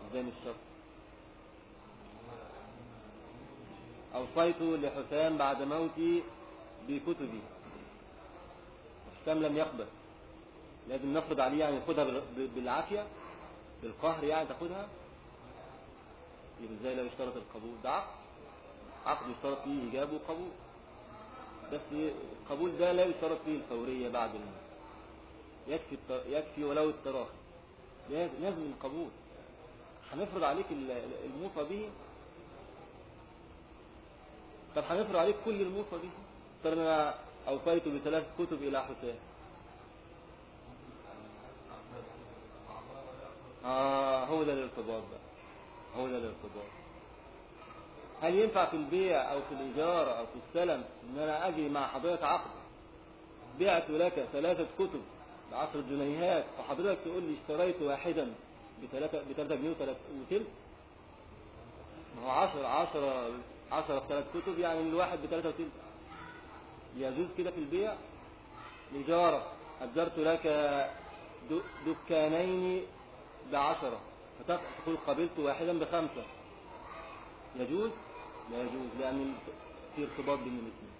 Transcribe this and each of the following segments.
ازاي مش شرط أوصيت لحسام بعد موتي بكتبي حسام لم يقبل لازم نفرض عليه يعني ياخدها بال- بالعافية بالقهر يعني تاخدها يبقى ازاي لا يشترط القبول ده عقد عقد يشترط فيه إيجاب وقبول بس القبول ده لا يشترط فيه الفورية بعد الموت يكفي الت- يكفي ولو التراخي لازم لازم القبول هنفرض عليك ال- ال- الموصى به طب هنفرض عليك كل الموصى به طب انا اوصيت بثلاث كتب الى حسين اه هو ده الارتباط بقى هو ده الارتباط هل ينفع في البيع او في الاجاره او في السلم ان انا اجي مع حضرتك عقد بعت لك ثلاثة كتب بعشر جنيهات وحضرتك تقول لي اشتريت واحدا بثلاثة بثلاثة جنيه وثلاث وتلت ما هو عشر عشرة عشرة في ثلاث كتب يعني الواحد بثلاثة وتلت يجوز كده في البيع الإجارة أجرت لك د- دكانين بعشرة فتقول قبلت واحدا بخمسة يجوز لا يجوز لأن في ارتباط بين الاثنين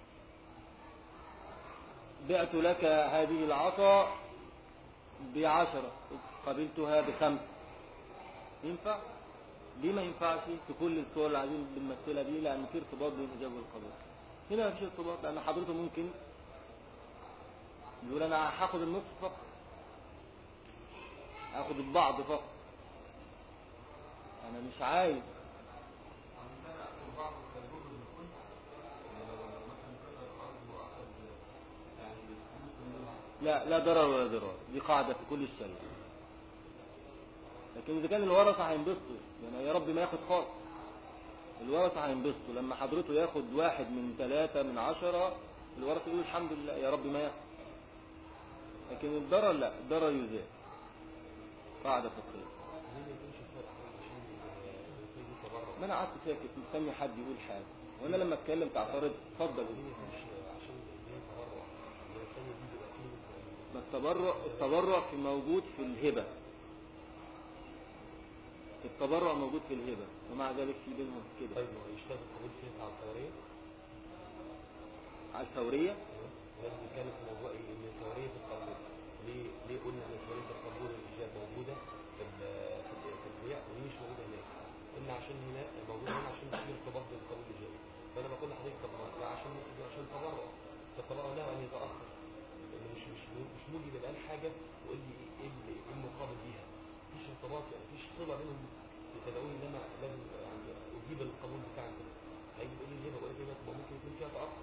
بعت لك هذه العصا بعشرة قبلتها بخمسة ينفع؟ ليه ما ينفعش في كل الصور اللي عايزين بنمثلها دي لأن في ارتباط بين الإجابة والقبول هنا مفيش ارتباط لأن حضرته ممكن يقول أنا هاخد النصف فقط هاخد البعض فقط أنا مش عايز لا لا ضرر ولا ضرار دي قاعدة في كل الشريعة لكن إذا كان الورثة هينبسطوا يعني يا رب ما ياخد خالص الورثة هينبسطوا لما حضرته ياخد واحد من ثلاثة من عشرة الورثة يقول الحمد لله يا رب ما ياخد لكن الضرر لا الضرر يزال قاعدة فقهية ليه ما يكونش فرق عشان الوصية دي تبرع ما انا قعدت ساكت مستني حد يقول حاجة وانا لما اتكلم تعترض اتفضل ليه ما يكونش عشان الوصية تبرع الوصية دي بيبقى فيه ما التبرع التبرع في موجود في الهبة التبرع موجود في الهبة ومع ذلك في بينهم كده طيب هو يشتغل القبول فيها على الثورية على الثورية لازم كانت موضوع ايه ان ثورية القبول ليه ليه قلنا ان ثورية القبول الايجاب موجودة في ال- في ال- في البيع ودي مش موجودة هناك قلنا عشان هنا موجودة هنا عشان في ارتباط بين القبول والايجاب فانا بقول لحضرتك طب ما عشان عشان تبرع فالتبرع له ان يتاخر لان مش مش مش موجب يبقى حاجة وقول لي ايه ايه ال- إيه المقابل ليها مفيش ارتباط يعني مفيش صلة بينهم تدعوني ان انا لازم يعني اجيب القبول بتاعك ده هيجي يقول لي هنا بقول لك هنا طب ممكن يكون فيها تاخر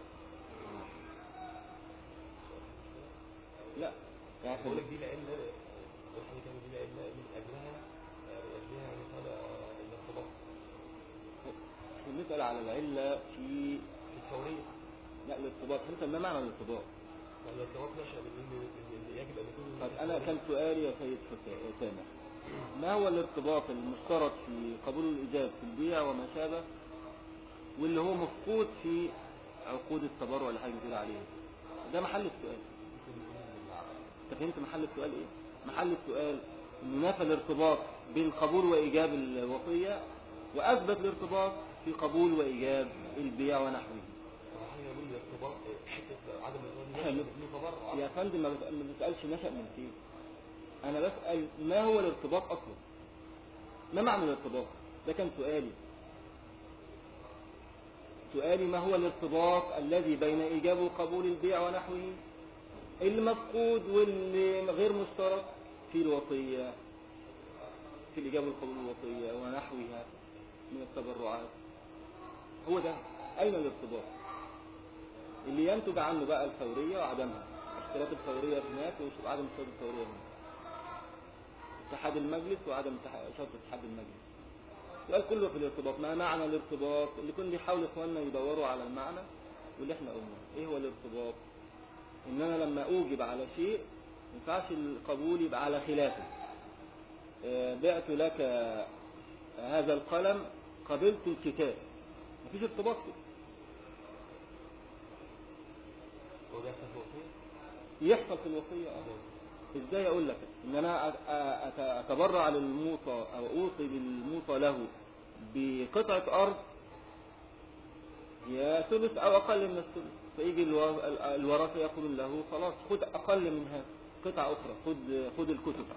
لا يعني بقول لك دي لان الحاجه كانت دي لان من اجلها من اجلها يعني قال الارتباط بنسأل على العلة في في الثوريه لا الارتباط انت ما معنى الارتباط والارتباط نشا من ان من إن يجب ان يكون طب انا كان سؤالي يا سيد حسام- سامح ما هو الارتباط المشترط في قبول الإجابة في البيع وما شابه واللي هو مفقود في عقود التبرع اللي حضرتك بتقول عليه ده محل السؤال انت فهمت محل السؤال ايه محل السؤال انه نفى الارتباط بين قبول وايجاب الوصيه واثبت الارتباط في قبول وايجاب البيع ونحوه حاجه يقول الارتباط حته عدم حلو. الارتباط من تبرع يا فندم ما بسأل- ما بسالش نشا من فين انا بسال ما هو الارتباط اصلا ما معنى الارتباط ده كان سؤالي سؤالي ما هو الارتباط الذي بين ايجاب وقبول البيع ونحوه المفقود واللي غير مشترك في الوصية في الإجابة والقبول الوصية ونحوها من التبرعات هو ده أين الارتباط اللي ينتج عنه بقى الفورية وعدمها اشتراط الفورية هناك وعدم اشتراط الفورية هناك اتحاد المجلس وعدم اتحاد- شرط اتحاد المجلس السؤال كله في الارتباط ما معنى الارتباط اللي كل بيحاول اخواننا يدوروا على المعنى واللي احنا قلناه ايه هو الارتباط ان انا لما اوجب على شيء ما ينفعش القبول يبقى على خلافه آه، بعت لك هذا القلم قبلت الكتاب مفيش ارتباط كده هو ده اساس الوصيه يحصل في الوصية اه ازاي اقول لك ان انا أ- أ- أت- اتبرع للموصى او اوصي بالموصى له بقطعة ارض هي ثلث او اقل من الثلث فيجي الو- ال- الورثة يقولون له خلاص خد اقل من هذا قطعة اخرى خد خد الكتب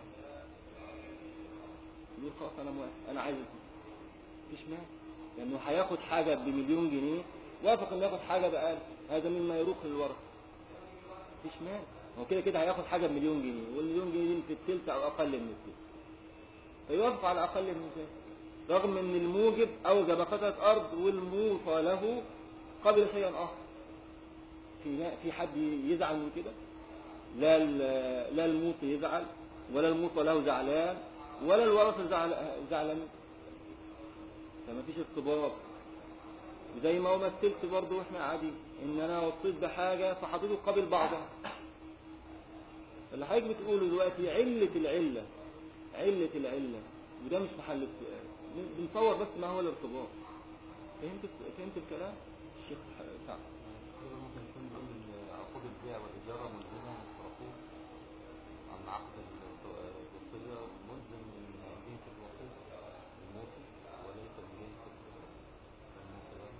يقول خلاص انا موافق انا عايز الكتب مفيش مانع لانه هياخد حاجة بمليون جنيه وافق انه ياخد حاجة بأقل هذا مما يروق للورثة مفيش مانع هو كده كده هياخد حاجة بمليون جنيه والمليون جنيه دي في التلت او اقل من التلت فيوافق على اقل من ذلك رغم ان الموجب اوجب قطعة ارض والموصى له قبل شيئا اخر في في حد يزعل من كده لا ال- لا الموصي يزعل ولا الموصى له زعلان ولا الورثة زعل زعلان فما فيش ارتباط زي ما هو مثلت برضه واحنا قاعدين ان انا وصيت بحاجة فحطيته قبل بعضها اللي حضرتك بتقوله دلوقتي علة العلة علة العلة وده مش محل السؤال بنصور بس ما هو الارتباط فهمت فهمت الكلام الشيخ سعد كده ممكن يكون بيقول إن عقود البيع والإجارة ملزمة للطرفين عن عقد الوصية ملزم من جنس الوصية الموصي وليس من جنس الموصي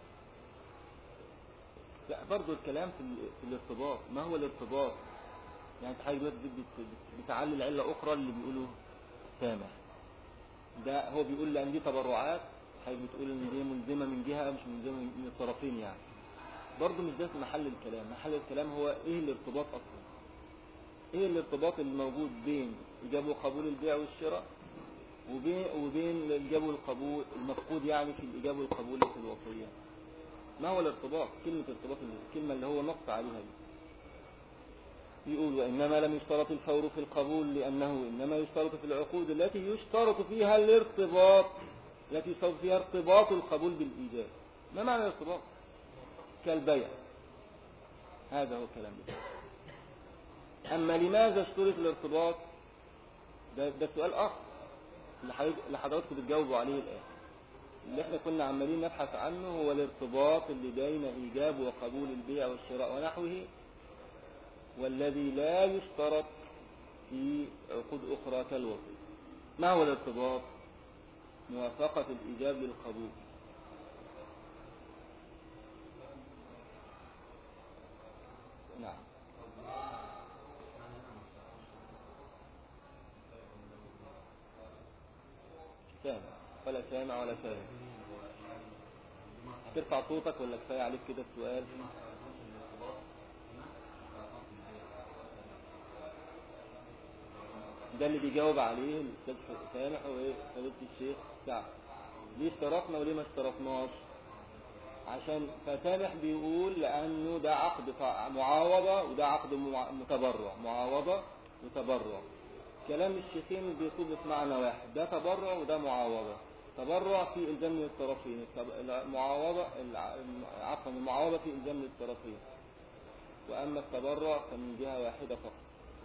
لا برضو الكلام في, ال- في الارتباط ما هو الارتباط يعني انت حضرتك دلوقتي بت- بت- بتعلل علة أخرى اللي بيقولوا سامح ده هو بيقول لأن دي تبرعات حضرتك بتقول إن دي ملزمة من جهة مش ملزمة من الطرفين يعني برضو مش ده محل الكلام محل الكلام هو إيه الارتباط أصلا إيه الارتباط اللي موجود بين إيجاب وقبول البيع والشراء وبين وبين الإيجاب والقبول المفقود يعني في الإيجاب والقبول في الوصية ما هو الارتباط كلمة ارتباط الكلمة اللي هو نقص عليها دي يقول وإنما لم يشترط الفور في القبول لأنه إنما يشترط في العقود التي يشترط فيها الارتباط التي يشترط فيها ارتباط القبول بالإيجاب ما معنى الارتباط كالبيع هذا هو الكلام ده أما لماذا اشترط الارتباط ده, ده سؤال آخر اللي حضرتك- اللي حضراتكم بتجاوبوا عليه الآن اللي احنا كنا عمالين نبحث عنه هو الارتباط اللي بين إيجاب وقبول البيع والشراء ونحوه والذي لا يشترط في عقود أخرى كالوصي ما هو الارتباط موافقة الإيجاب للقبول نعم سامع ولا سامع ولا فاهم ترفع صوتك ولا كفاية عليك كده السؤال ده اللي بيجاوب عليه الاستاذ سامح وايه فضيله الشيخ سعد ليه اشترطنا وليه ما اشترطناش عشان فسامح بيقول لانه ده عقد ف- معاوضه وده عقد مع- متبرع معاوضه وتبرع كلام الشيخين بيصب في معنى واحد ده تبرع وده معاوضه تبرع في الزام من الطرفين التب- المعاوضه الع- عفوا المعاوضه في الزام من الطرفين واما التبرع فمن جهه واحده فقط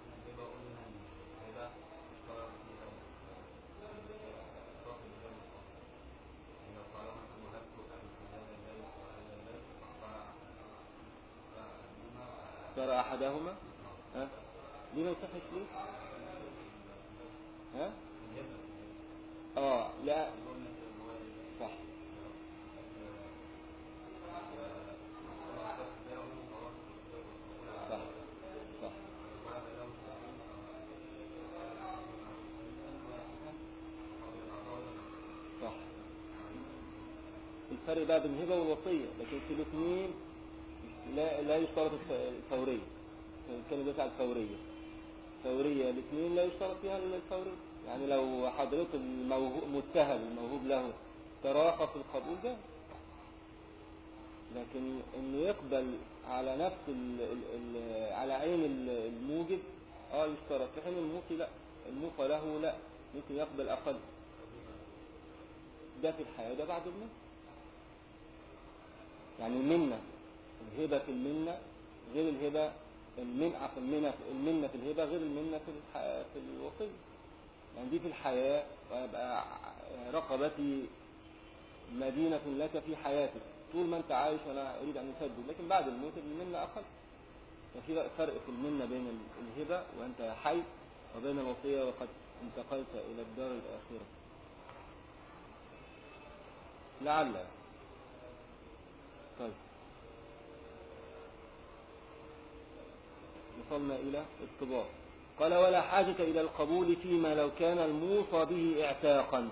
ترى أحدهما ها ليه ما يصحش ليه ها اه لا صح صح صح صح الفرق بقى بين الهبة والوصية لكن في الاثنين لا لا يشترط الف- الفورية كان بيسعى الفورية فورية الاثنين لا يشترط فيها الفورية يعني لو حضرتك الموهوب متهم الموهوب له تراخى في القبول ده لكن انه يقبل على نفس ال ال ال على عين ال- الموجب اه يشترط في حين الموصي لا الموصى له لا ممكن يقبل اقل ده في الحياة ده بعد الموت يعني المنة الهبة في المنة غير الهبة المنعة في المنة المنة في الهبة غير المنة في الح... في الوصية يعني دي في الحياة ويبقى رقبتي مدينة لك في حياتك طول ما انت عايش وانا اريد ان اسدد لكن بعد الموت المنة اقل ففي فرق في المنة بين الهبة وانت حي وبين الوصية وقد انتقلت إلى الدار الآخرة لعل طيب وصلنا إلى الطباع قال ولا حاجة إلى القبول فيما لو كان الموصى به اعتاقا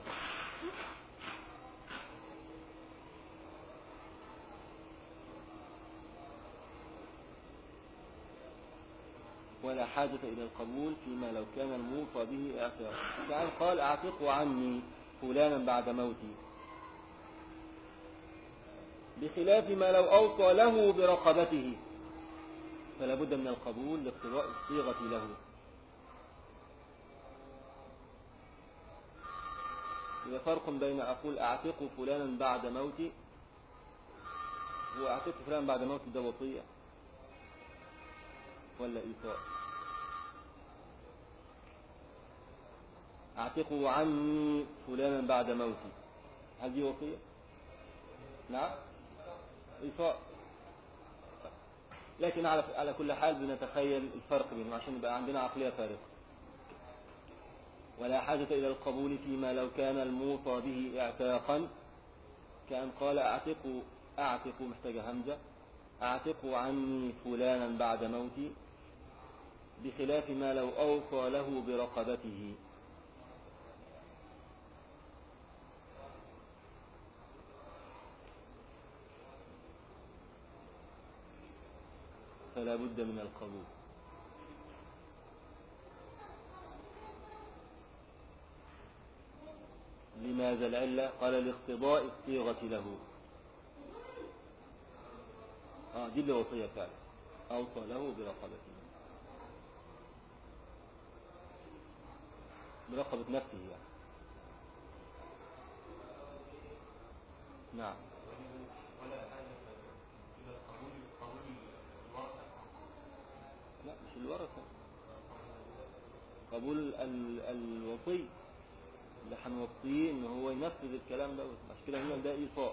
ولا حاجة إلى القبول فيما لو كان الموصى به اعتاقا كأن قال اعتقوا عني فلانا بعد موتي بخلاف ما لو أوصى له برقبته فلا بد من القبول لاقتضاء الصيغة له إذا فرق بين أقول أعتق فلانا بعد موتي وأعتق فلانا بعد موتي ده وصية ولا إيصاء أعتقوا عني فلانا بعد موتي هل دي وصية؟ نعم إيصاء لكن على على كل حال بنتخيل الفرق بينهم عشان يبقى عندنا عقلية فارقة ولا حاجة إلى القبول فيما لو كان الموصى به اعتاقا كأن قال أعتقوا أعتقوا محتاجة همزة أعتقوا عني فلانا بعد موتي بخلاف ما لو أوصى له برقبته فلا بد من القبول لماذا العلة قال لاقتضاء الصيغة له آه دي اللي وصية فعلا أوصى له برقبته برقبة نفسه يعني نعم لا مش الورثة قبول ال... الوصي اللي هنوصيه ان هو ينفذ الكلام ده عشان كده هنا ده ايصاء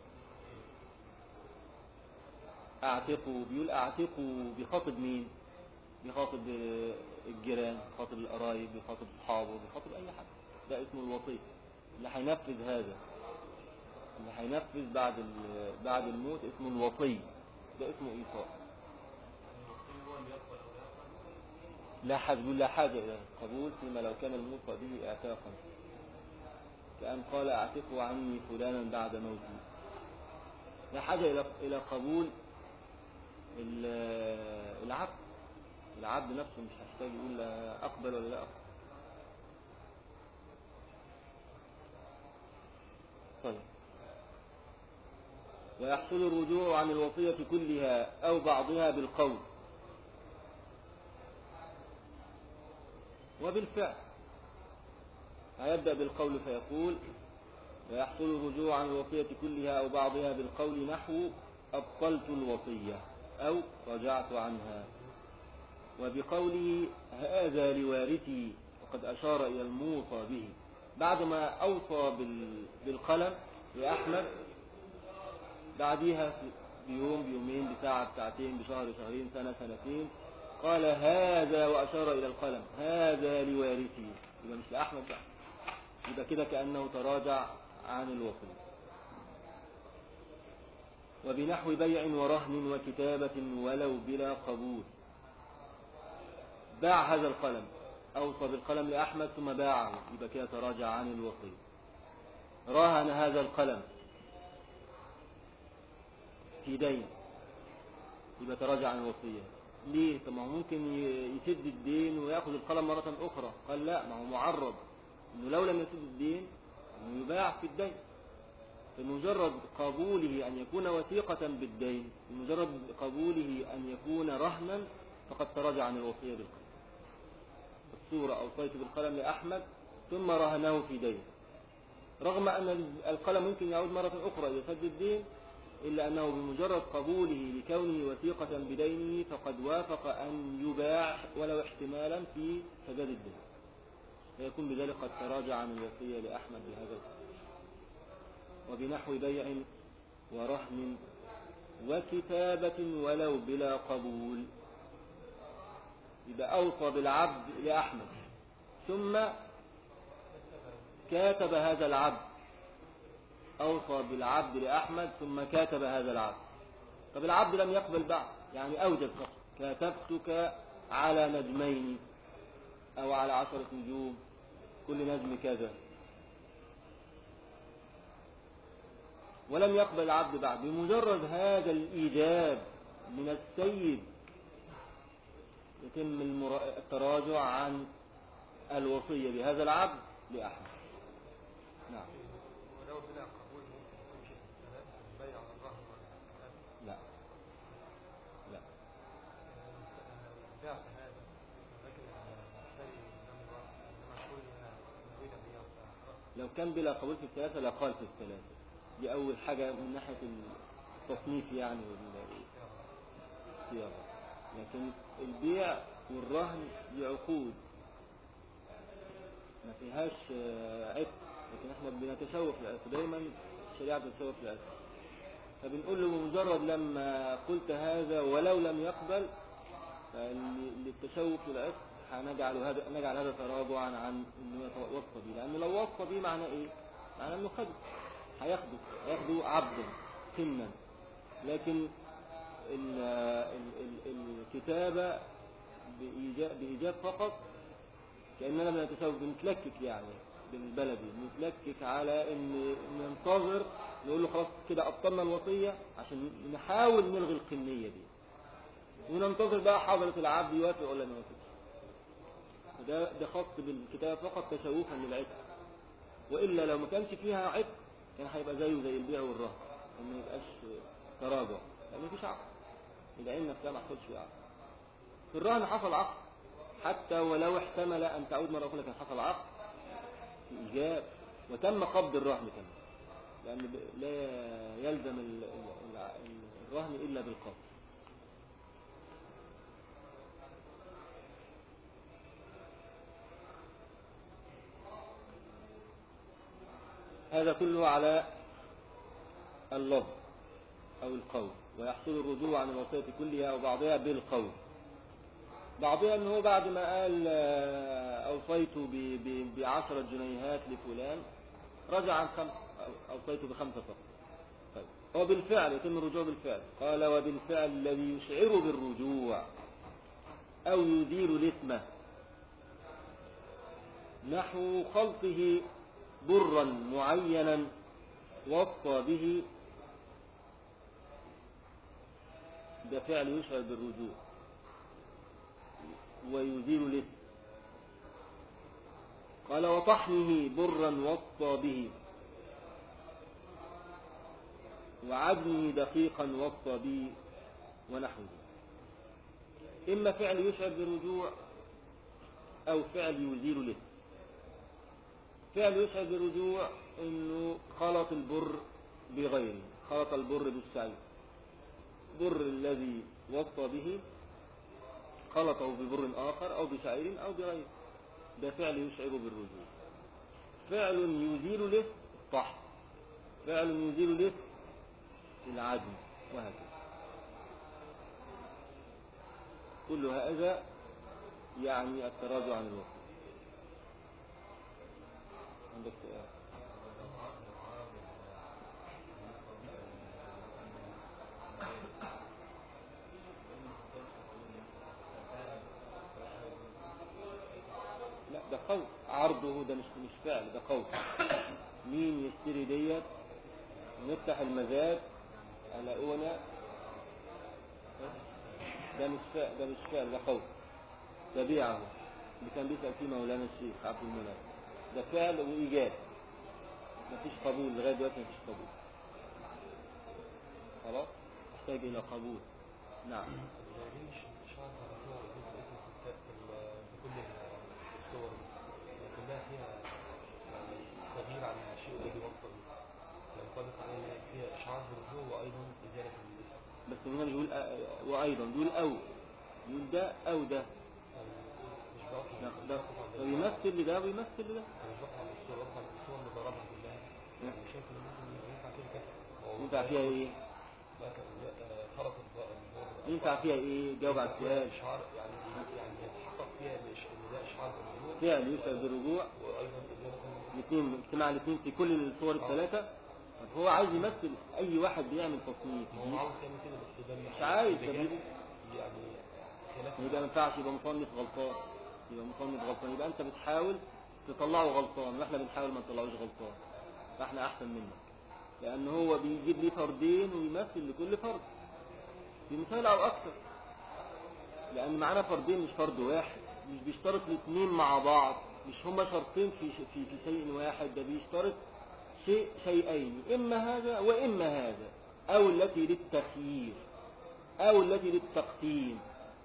اعتقوا بيقول اعتقوا بيخاطب مين بيخاطب الجيران بيخاطب القرايب بيخاطب اصحابه بيخاطب اي حد ده اسمه الوصي اللي هينفذ هذا اللي هينفذ بعد ال... بعد الموت اسمه الوصي ده اسمه ايصاء لا حاجة يقول لا حاجة إلى القبول فيما لو كان الموصى به اعتاقا كأن قال اعتقوا عني فلانا بعد موتي لا حاجة إلى إلى قبول ال- العبد العبد نفسه مش هيحتاج يقول لا أقبل ولا لا أقبل طيب ويحصل الرجوع عن الوصية كلها أو بعضها بالقول وبالفعل هيبدأ بالقول فيقول ويحصل الرجوع عن الوصية كلها أو بعضها بالقول نحو أبطلت الوصية أو رجعت عنها وبقوله هذا لوارثي وقد أشار إلى الموصى به بعدما أوصى بال- بالقلم لأحمد بعديها بيوم بيومين بساعة بساعتين بشهر شهرين سنة سنتين قال هذا وأشار إلى القلم هذا لوارثي يبقى مش لأحمد بقى يبقى كده كأنه تراجع عن الوصي وبنحو بيع ورهن وكتابة ولو بلا قبول باع هذا القلم أوصى بالقلم لأحمد ثم باعه يبقى كده تراجع عن الوصي راهن هذا القلم في دين يبقى تراجع عن الوصية ليه؟ طب ما هو ممكن ي- يسد الدين وياخذ القلم مرة أخرى قال لا ما هو معرض إنه لو لم يسد الدين إنه يباع في الدين بمجرد قبوله أن يكون وثيقة بالدين بمجرد قبوله أن يكون رهنا فقد تراجع عن الوصية بالقلم الصورة أوصيت بالقلم لأحمد ثم رهنه في دين رغم أن القلم ممكن يعود مرة أخرى إلى سد الدين إلا أنه بمجرد قبوله لكونه وثيقة بدينه فقد وافق أن يباع ولو احتمالا في سداد الدين فيكون بذلك قد تراجع عن الوصية لأحمد بهذا القول وبنحو بيع ورهن وكتابة ولو بلا قبول إذا أوصى بالعبد لأحمد ثم كاتب هذا العبد أوصى بالعبد لأحمد ثم كاتب هذا العبد طب العبد لم يقبل بعد يعني أوجد فقط كاتبتك على نجمين أو على عشرة نجوم كل نجم كذا ولم يقبل العبد بعد بمجرد هذا الإيجاب من السيد يتم المرا- التراجع عن الوصية بهذا العبد لأحمد نعم ولو بلا قبول ممكن تمشي في الثلاث البيع والرهن والكتاب لا لا بعت هذا لكن المشتري لم يرى انما كل نريد ان يرى لو كان بلا قبول في الثلاثة لقال في الثلاثة دي أول حاجة من ناحية التصنيف يعني والصياغة لكن البيع والرهن دي عقود ما فيهاش آه، عتق لكن احنا بنتشوف للعتق دايما الشريعة بتتشوف للعتق فبنقول له بمجرد لما قلت هذا ولو لم يقبل فللتشوف للعتق هنجعل هذا نجعل هذا تراجعا عن انه يتوصى به لانه لو وصى به معناه ايه؟ معناه انه خده هياخده هياخده عبدا سنا لكن ال ال ال الكتابة بإيجاب, بإيجاب فقط كأننا بنتساوي بنتلكك يعني بالبلدي بنتلكك على ان ننتظر نقول له خلاص كده أبطلنا الوصية عشان نحاول نلغي القنية دي وننتظر بقى حضرة العبد يوافق ولا ما يوافقش ده ده خاص بالكتابة فقط تشوفا للعتق وإلا لو ما كانش فيها عتق كان هيبقى زيه زي البيع والرهن ما يبقاش تراجع لأن مفيش عقد العين نفسها ما حصلش فيها عقد في الرهن حصل عقد حتى ولو احتمل أن تعود مرة أخرى لكن حصل عقد في إيجاب وتم قبض الرهن كمان لأن ب- لا يلزم ال- ال- ال- الرهن إلا بالقبض هذا كله على اللفظ أو القول ويحصل الرجوع عن الوصية كلها أو بعضها بالقول بعضها أنه بعد ما قال آه، أوصيت ب- ب- بعشرة جنيهات لفلان رجع عن خمس أو- أوصيت بخمسة فقط طيب هو بالفعل يتم الرجوع بالفعل قال وبالفعل الذي يشعر بالرجوع أو يدير الإثم نحو خلطه برا معينا وصى به ده فعل يشعر بالرجوع ويزيل الإثم قال وطحنه برا وصى به وعدنه دقيقا وصى به ونحوه إما فعل يشعر بالرجوع أو فعل يزيل الإثم فعل يشعر بالرجوع انه خلط البر بغيره خلط البر بالشعير بر الذي وصى به خلطه ببر آخر أو بشعير أو بغيره ده فعل يشعر بالرجوع فعل يزيل له الطحن فعل يزيل له العدم وهكذا كل هذا يعني التراجع عن الوصف عندك سؤال لا ده قول عرضه ده مش مش فعل ده قول مين يشتري ديت نفتح المزاد على أونا ده مش فعل ده مش فعل ده قول ده بيعه اللي كان بيسأل فيه مولانا الشيخ عبد المنعم ده فعل وإيجاب مفيش قبول لغاية دلوقتي مفيش قبول خلاص يحتاج إلى قبول نعم دي مش مش عارف اعرفها وجود اسم الستات في ال- في كل الصور كلها فيها يعني تغيير عن الشيء الذي وصل ينطبق عليه إن هي فيها اشعار بالرجوع وايضا ازاله الاسم بس هنا بيقول أ- وأيضا بيقول أو بيقول ده أو ده يعني مش بقطع ده مش ده بقطع عن- فبيمثل لده ويمثل لده أنا مش بقطع عن الصور بقطع عن الصور اللي ضربها كلها نعم. يعني شايف ان ممكن ينفع فيها كده هو ينفع فيها إيه؟ لا كان- آه، خلط الض- البر ينفع فيها إيه؟ جاوب على السؤال اشعار يعني يعني يتحقق فيها الإش- ان ده اشعار بالرجوع فعل يشعر بالرجوع وايضا اجابه الاثنين اجتماع الاثنين في كل الصور الثلاثة طب هو عايز يمثل أي واحد بيعمل تصنيف ما هو عاوز يعمل كده بس ده مش عايز، ده ده جانب بي- يعني خلاف يبقى ما ينفعش يبقى مصنف غلطان يبقى مصنف غلطان يبقى انت بتحاول تطلعه غلطان واحنا بنحاول ما نطلعوش غلطان فاحنا احسن منك لان هو بيجيب لي فردين ويمثل لكل فرد في مثال او اكثر لان معانا فردين مش فرد واحد مش بيشترط الاثنين مع بعض مش هما شرطين في في في شيء واحد ده بيشترط شيء شيئين اما هذا واما هذا او التي للتخيير او التي للتقسيم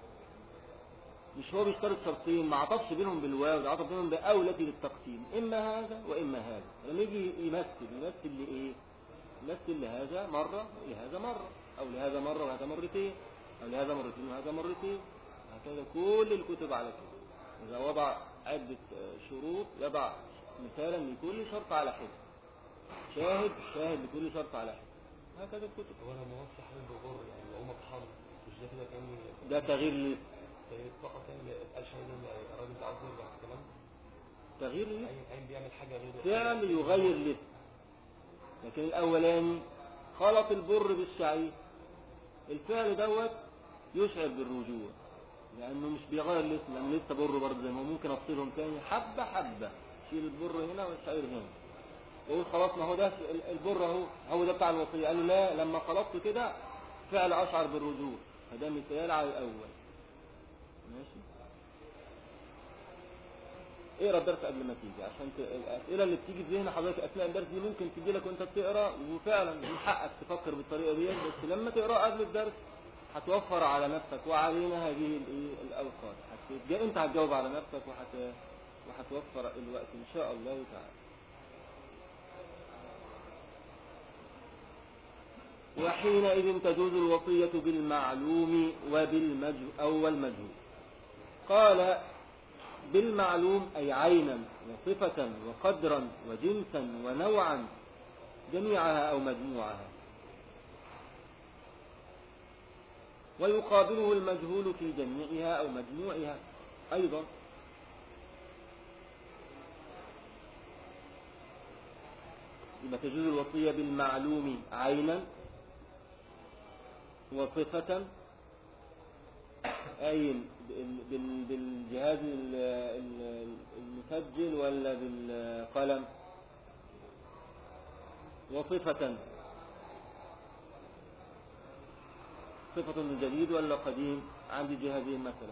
مش هو بيشترط شرطين ما عطفش بينهم بالواو ده عطف بينهم بأو التي للتقسيم إما هذا وإما هذا لما يجي يمثل يمثل لإيه يمثل لهذا مرة ولهذا مرة أو لهذا مرة وهذا مرتين أو لهذا مرتين وهذا مرتين هكذا كل الكتب على كده إذا وضع عدة آه، شروط يضع مثالا لكل شرط على حد شاهد شاهد لكل شرط على حد هكذا الكتب هو انا موصي حاجه بغر يعني لو مطحن مش ده كده كاني ده تغيير ليه فقط يعني الشهيد ان الراجل ده عاوز يرجع في الكلام تغيير ليه عين عين بيعمل حاجه غير فعل يغير الاسم لكن الأولاني خلط البر بالشعير الفعل دوت يشعر بالرجوع لأنه مش بيغير الاسم لأنه لسه بر برضه زي ما هو ممكن أفصلهم تاني حبة حبة شيل البر هنا والشعير هنا ويقول خلاص ما هو ده ال- البر اهو هو ده بتاع الوصية قال له لا لما خلطت كده فعل أشعر بالرجوع فده مثال على الأول ماشي اقرا الدرس قبل ما تيجي عشان ت... الاسئله اللي بتيجي في ذهن حضرتك اثناء الدرس دي ممكن تجي لك وانت بتقرا وفعلا من حقك تفكر بالطريقه دي بس لما تقرا قبل الدرس هتوفر على نفسك وعلينا هذه الايه الاوقات هتجا... انت هتجاوب على نفسك وهت... وهتوفر الوقت ان شاء الله تعالى وحينئذ تجوز الوصية بالمعلوم وبالمجهول أو والمجهول قال بالمعلوم أي عينا وصفة وقدرا وجنسا ونوعا جميعها أو مجموعها ويقابله المجهول في جميعها أو مجموعها أيضا يبقى تجوز الوصية بالمعلوم عينا وصفة أي بال- بال- بالجهاز ال- ال- المسجل ولا بالقلم وصفة صفة جديد ولا قديم عندي جهازين مثلا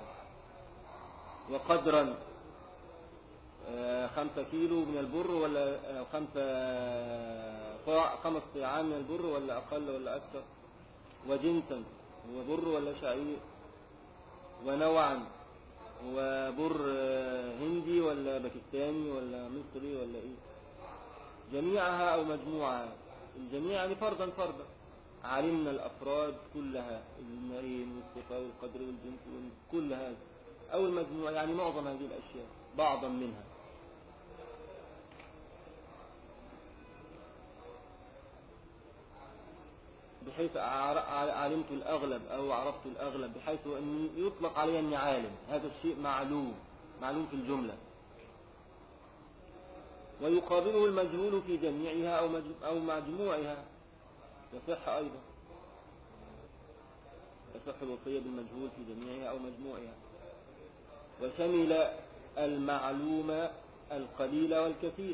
وقدرا آه، خمسة كيلو من البر ولا آه، خمسة صاع خمس صيعان من البر ولا أقل ولا أكثر وجنسا هو بر ولا شعير ونوعا هو بر آه، هندي ولا باكستاني ولا مصري ولا ايه جميعها او مجموعها الجميع يعني فردا فردا علمنا الافراد كلها النوعين والصفه والقدر والجنس وكل هذا او المجموع يعني معظم هذه الاشياء بعضا منها بحيث أعر- علمت الأغلب أو عرفت الأغلب بحيث أن يطلق علي أني عالم هذا الشيء معلوم معلوم في الجملة ويقابله المجهول في جميعها أو مج- أو مجموعها يصح أيضا يصح الوصية بالمجهول في جميعها أو مجموعها وشمل المعلوم القليل والكثير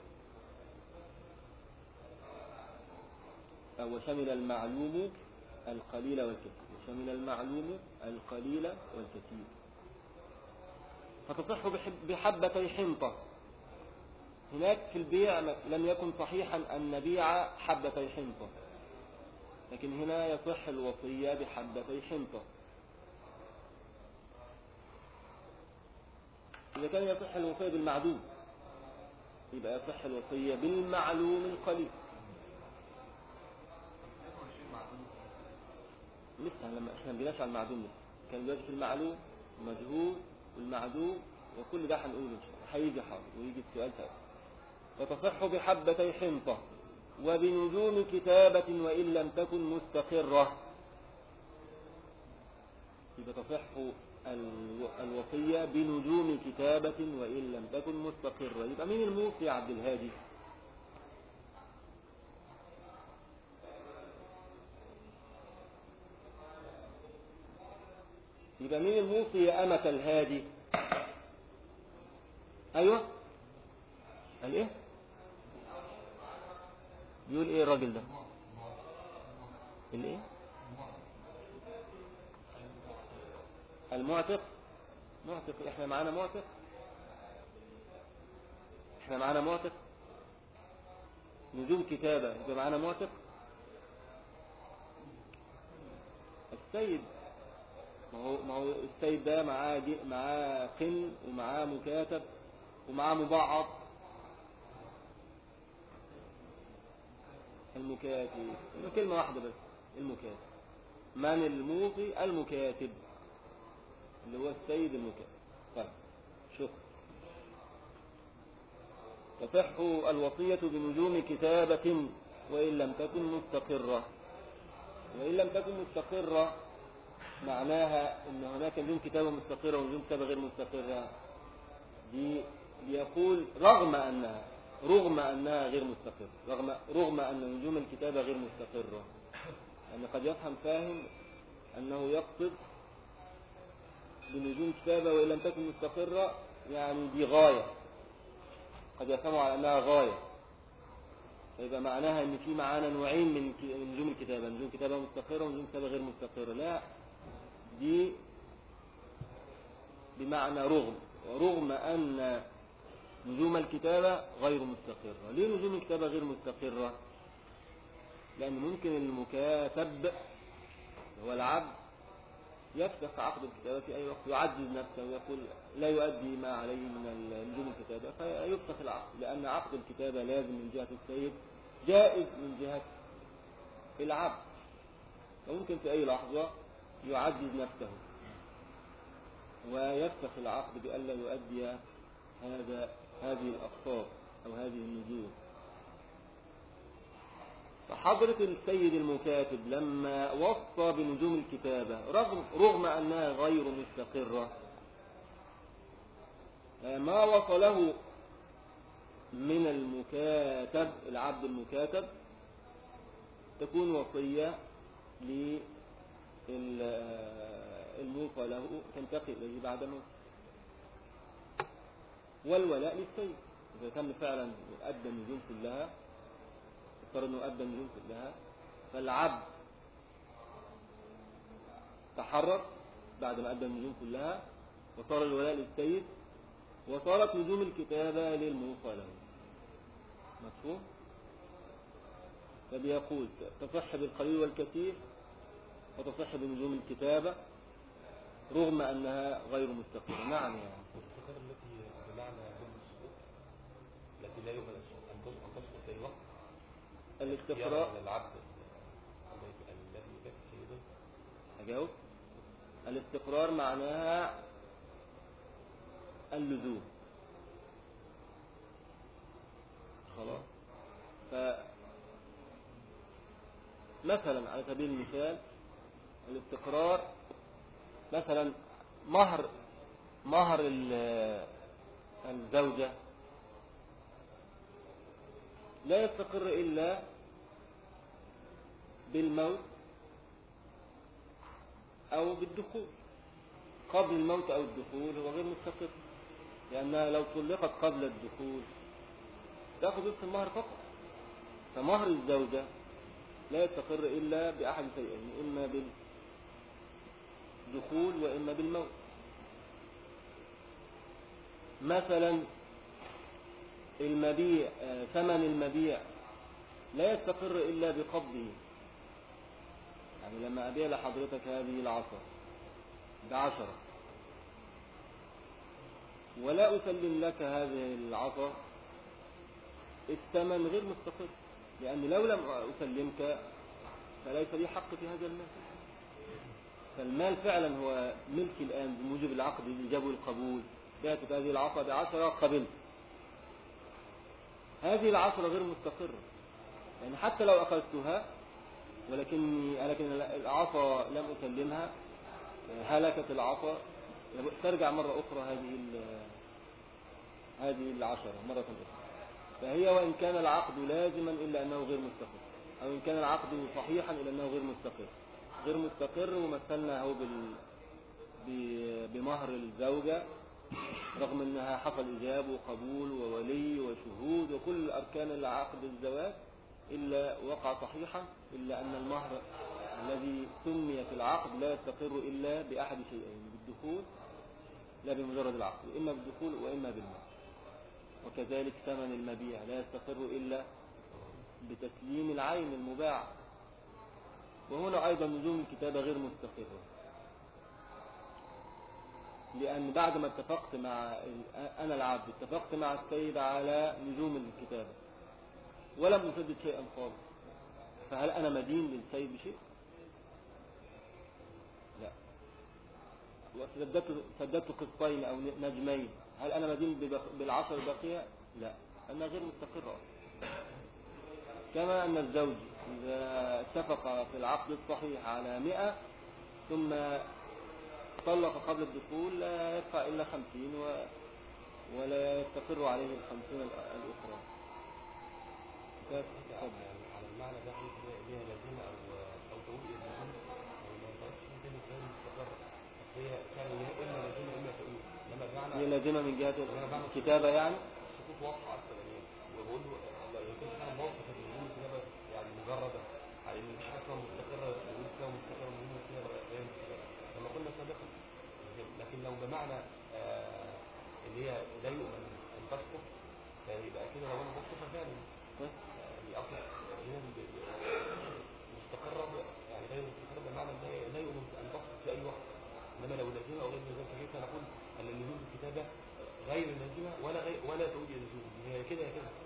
أو شمل المعلوم القليل والكثير وشمل المعلوم القليل والكثير فتصح بحب- بحبتي حنطة هناك في البيع لم يكن صحيحا أن نبيع حبتي حنطة لكن هنا يصح الوصية بحبتي حنطة إذا كان يصح الوصية بالمعدوم يبقى يصح الوصية بالمعلوم القليل لسه لما احنا ما جيناش على المعدوم لسه كان دلوقتي في المعلوم المجهول والمعدوم وكل ده هنقوله ان شاء الله هيجي حاضر ويجي السؤال تاني وتصح بحبتي حنطة وبنجوم كتابة وإن لم تكن مستقرة يبقى تصح الو- الوصية بنجوم كتابة وإن لم تكن مستقرة يبقى مين الموصي يا عبد الهادي يبقى مين الموصي يا أمة الهادي أيوة قال إيه بيقول إيه الراجل ده الإيه المعتق معتق احنا معانا معتق احنا معانا معتق نجوم كتابة يبقى معانا معتق السيد ما هو ما هو السيد ده معاه جي- معاه قن ومعاه مكاتب ومعاه مبعض المكاتب كلمة واحدة بس المكاتب من الموصي المكاتب اللي هو السيد المكاتب طيب شوف تصح الوصية بنجوم كتابة وإن لم تكن مستقرة وإن لم تكن مستقرة معناها أن هناك نجوم كتابة مستقرة ونجوم كتابة غير مستقرة دي بيقول رغم أنها رغم أنها غير مستقرة رغم رغم أن نجوم الكتابة غير مستقرة يعني قد يفهم فاهم أنه يقصد بنجوم كتابة وإن لم تكن مستقرة يعني دي غاية قد يفهموا على أنها غاية فيبقى معناها أن في معانا نوعين من ك- من نجوم الكتابة نجوم كتابة مستقرة ونجوم كتابة غير مستقرة لا دي بمعنى رغم ورغم أن نجوم الكتابة غير مستقرة ليه نجوم الكتابة غير مستقرة لأن ممكن المكاتب هو العبد يفسخ عقد الكتابة في أي وقت يعجز نفسه ويقول لا يؤدي ما عليه من ال- نجوم الكتابة فيفسخ العقد لأن عقد الكتابة لازم من جهة السيد جائز من جهة العبد فممكن في أي لحظة يعجز نفسه ويفسخ العقد بألا يؤدي هذا هذه الأقساط أو هذه النجوم فحضرة السيد المكاتب لما وصى بنجوم الكتابة رغم, رغم أنها غير مستقرة ما وصله من المكاتب العبد المكاتب تكون وصية للموصى له تنتقل إليه بعد موته والولاء للسيد إذا كان فعلا أدى النجوم كلها افترض أنه أدى النجوم كلها فالعبد تحرر بعد ما أدى النجوم كلها وصار الولاء للسيد وصارت نجوم الكتابة للموصى له مفهوم؟ فبيقول تصح بالقليل والكثير وتصح بنجوم الكتابة رغم أنها غير مستقرة نعم يعني والصغيرة التي بمعنى ضد السقوط التي لا يمكن أن تسقط أن تسقط في أي وقت الاستقراء يرى العبد الذي الذي يكفي سيده أجاوب الاستقرار معناها اللزوم خلاص ف مثلا على سبيل المثال الاستقرار مثلا مهر مهر ال- الزوجة لا يستقر إلا بالموت أو بالدخول قبل الموت أو الدخول هو غير مستقر لأنها لو طلقت قبل الدخول تأخذ نصف المهر فقط فمهر الزوجة لا يستقر إلا بأحد شيئين إما بالدخول وإما بالموت مثلا المبيع آه، ثمن المبيع لا يستقر إلا بقبضه يعني لما أبيع لحضرتك هذه العصا بعشرة ولا أسلم لك هذه العصا الثمن غير مستقر لأن لو لم أسلمك فليس لي حق في هذا المال فالمال فعلا هو ملك الآن بموجب العقد الإجابة والقبول بعتك هذه العصا بعشرة قبلت هذه العشرة غير مستقرة يعني حتى لو أخذتها ولكني لكن العصا لم أسلمها هلكت العصا ترجع مرة أخرى هذه ال- هذه العشرة مرة أخرى فهي وإن كان العقد لازما إلا أنه غير مستقر أو إن كان العقد صحيحا إلا أنه غير مستقر غير مستقر ومثلنا هو بال... ب- بمهر الزوجة رغم أنها حصل إجاب وقبول وولي وشهود وكل أركان العقد الزواج إلا وقع صحيحا إلا أن المهر الذي سمي في العقد لا يستقر إلا بأحد شيئين بالدخول لا بمجرد العقد إما بالدخول وإما بالمهر وكذلك ثمن المبيع لا يستقر إلا بتسليم العين المباع وهنا أيضا لزوم الكتابة غير مستقرة لأن بعد ما اتفقت مع ال- أنا العبد اتفقت مع السيد على لزوم الكتابة ولم أسدد شيئا خالص فهل أنا مدين للسيد بشيء؟ لا وسددت سددت قسطين أو نجمين هل أنا مدين ببق- بالعشر الباقية؟ لا أنا غير مستقرة أصلاً. كما أن الزوج إذا اتفق في العقد الصحيح على مئة ثم طلق قبل الدخول لا يدفع إلا خمسين و... ولا يستقر عليه الخمسين الأ- الأخرى على على المعنى ده حيث ليها لازمه او او تقول ان هم ما ينفعش يتم ازاي مستقر أصل هي فعلا هي اما لازمه اما تقول انما هي بمعنى لازمة من جهة الكتابة يعني السقوط واضحه اكتر يعني وبقول له الله يكون فعلا موقف النجوم كده يعني مجرده على ان مش حاجه اسمها مستقره نقول فيها مستقره نقول فيها غير مستقره لما قلنا سابقا لكن لو بمعنى آه اللي هي لا يؤمن ان تسقط فيبقى كده لو انا بسقط فعلا يعني اصلا هنا ب- ب- مستقرة ب- يعني غير مستقرة بمعنى ان هي لا يؤمن ان تسقط في اي وقت انما لو لازمة او غير لازمة فكيف نقول ان اللزوم في الكتابة غير لازمة ولا غير ولا تعود الى اللزوم هي كده يا كده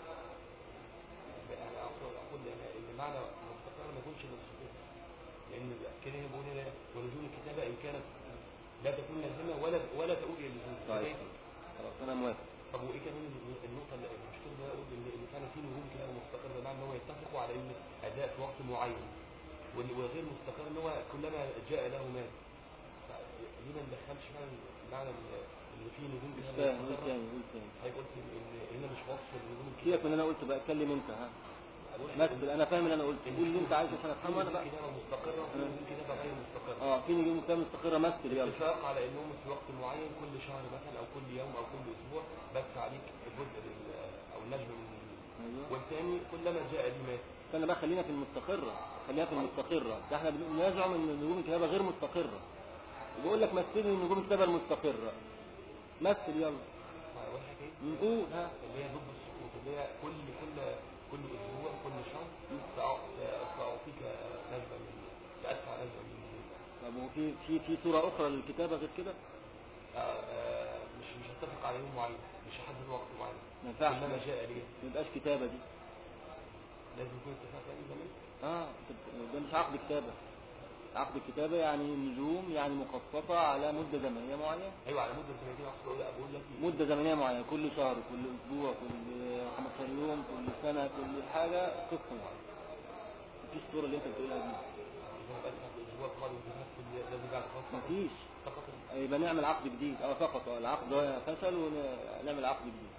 يعني اقول اقول ان إن معنى مستقر ما يكونش للسقوط لان كده هي بقول هنا ولزوم الكتابة ان كانت لا تكون لازمة ولا ولا تعود الى اللزوم طيب خلاص أنا موافق طب وايه كمان النقطه اللي المشكله ده اقول ان إن فعلا في نجوم كده مستقر بمعنى ان هو يتفقوا على ان اداء في وقت معين وال- والغير مستقر ان هو كلما جاء له مال ليه ما ندخلش فعلا معنى ال- ان في نجوم مش كده فاهم قول مستقرة؟ تاني قول تاني حضرتك قلت ان إن هنا مش وصف النجوم سيبك من اللي أنا قلت بقى اتكلم أنت ها مثل أنا فاهم اللي أنا قلت قول اللي أنت عايزه عشان أفهمه أنا بقى كتابه مستقره وفي نجوم كتابه غير مستقره اه في نجوم كتابة مستقرة مثل يلا اتفاق على انهم في وقت معين كل شهر مثلا او كل يوم او كل اسبوع بس عليك جزء لل- او نجم من أيوه والثاني كلما جاء لي مات استنى بقى خلينا في المستقرة خلينا في المستقرة ده احنا بنزعم ان نجوم الكتابة غير مستقرة وبقول لك مثل لي نجوم الكتابة المستقرة مثل يلا اول حاجه ايه نقول ها اللي هي ضد السقوط اللي هي كل كل كل اسبوع كل شهر سأع- ساعطيك نجمه من سادفع نجمه من طب وفي في في صورة أخرى للكتابة غير كده آه، آه، مش مش هتفق على يوم معين مش هحدد وقت معين ما ينفعش كلما جاء لي ما يبقاش كتابة دي لازم يكون اتفاق يعني زمان اه ده مش عقد كتابة عقد الكتابة يعني نجوم يعني مخصصة على مدة زمنية معينة ايوه على مده زمنيه اقصد اقول بقول لك مدة زمنية معينة كل شهر كل أسبوع كل 15 يوم كل سنة كل حاجة قصة معينة مفيش الصورة اللي أنت بتقولها دي اذا بدفع في اسبوع قال وجهات لازم بعد فتره مفيش فقط يبقى نعمل عقد جديد اه فقط اه العقد ده فشل ونعمل عقد جديد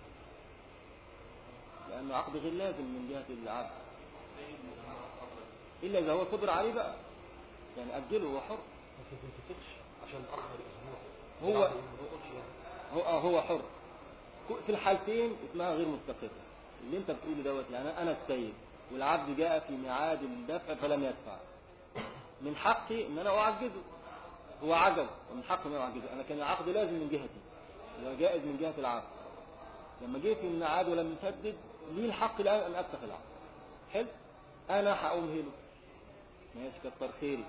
لأنه عقد غير لازم من جهة العقد إلا إذا هو قدر عليه بقى يعني أجله هو حر بس ما تتفقش عشان تاخر اسبوع هو- بعد ما تقولش يعني هو آه هو حر في الحالتين اسمها غير مستقرة اللي انت بتقوله دوت يعني انا السيد والعبد جاء في ميعاد الدفع فلم يدفع من حقي ان انا اعجزه هو عجز ومن حقي ان انا اعجزه انا كان العقد لازم من جهتي هو جائز من جهة العبد لما جه في الميعاد ولم يسدد لي الحق الان ان افسخ العقد حلو انا هأمهله ماشي كتر خيري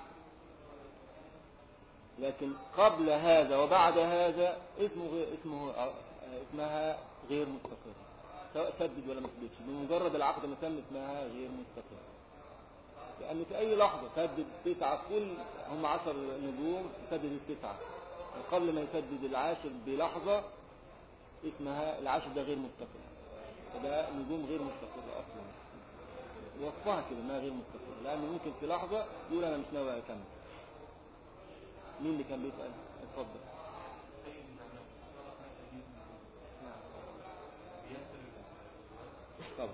لكن قبل هذا وبعد هذا اسمه غير اسمه آه، اسمها غير مستقرة سواء سدد ولا ما سددش بمجرد العقد ما تم اسمها غير مستقرة لأن في أي لحظة سدد تسعة كل هم عشر نجوم سدد التسعة قبل ما يسدد العاشر بلحظة اسمها العاشر ده غير مستقر فده نجوم غير مستقرة أصلا وصفها كده انها غير مستقرة لأن ممكن في لحظة يقول أنا مش ناوي أكمل مين اللي كان بيسأل اتفضل طبعا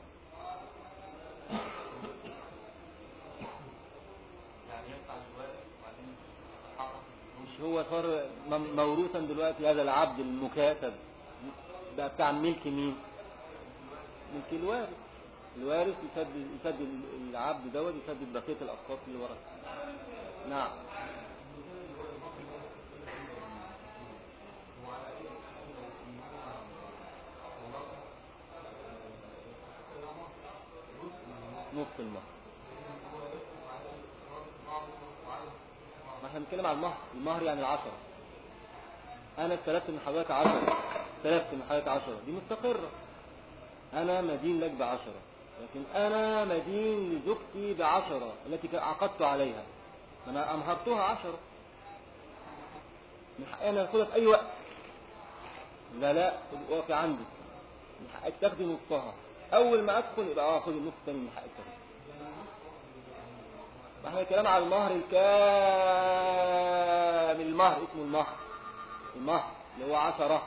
يعني يقطع الوارث وبعدين يتحرك مش هو صار م- موروثا دلوقتي هذا العبد المكاتب بقى بتاع ملك مين ملك الوارث الوارث يسدد يسدد العبد دوت يسدد بقيه الاقساط اللي ورث نعم نص المهر ما احنا بنتكلم على المهر المهر يعني العشرة انا استلفت من حضرتك عشرة استلفت من حضرتك عشرة دي مستقرة انا مدين لك بعشرة لكن انا مدين لزوجتي بعشرة التي كان عقدت عليها انا امهرتها عشرة من حقي انا اخدها في اي وقت لا لا وقفي عندي من حقك تاخدي نصها اول ما ادخل يبقى اه خدي النص الثاني من حقك تاخدي ما احنا الكلام على المهر الكامل المهر اسمه المهر المهر اللي هو عشرة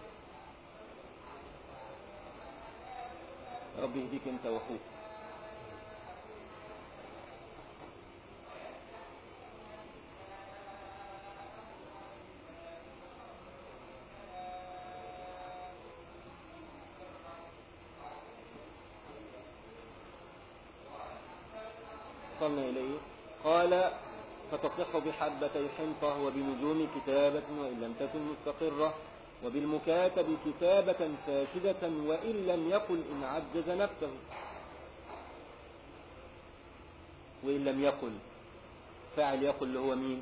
يا رب يهديك انت واخوك وصلنا إليه قال فتصح بحبتي حنطة وبنجوم كتابة وإن لم تكن مستقرة وبالمكاتب كتابة فاسدة وإن لم يقل إن عجز نفسه وإن لم يقل فاعل يقل اللي هو مين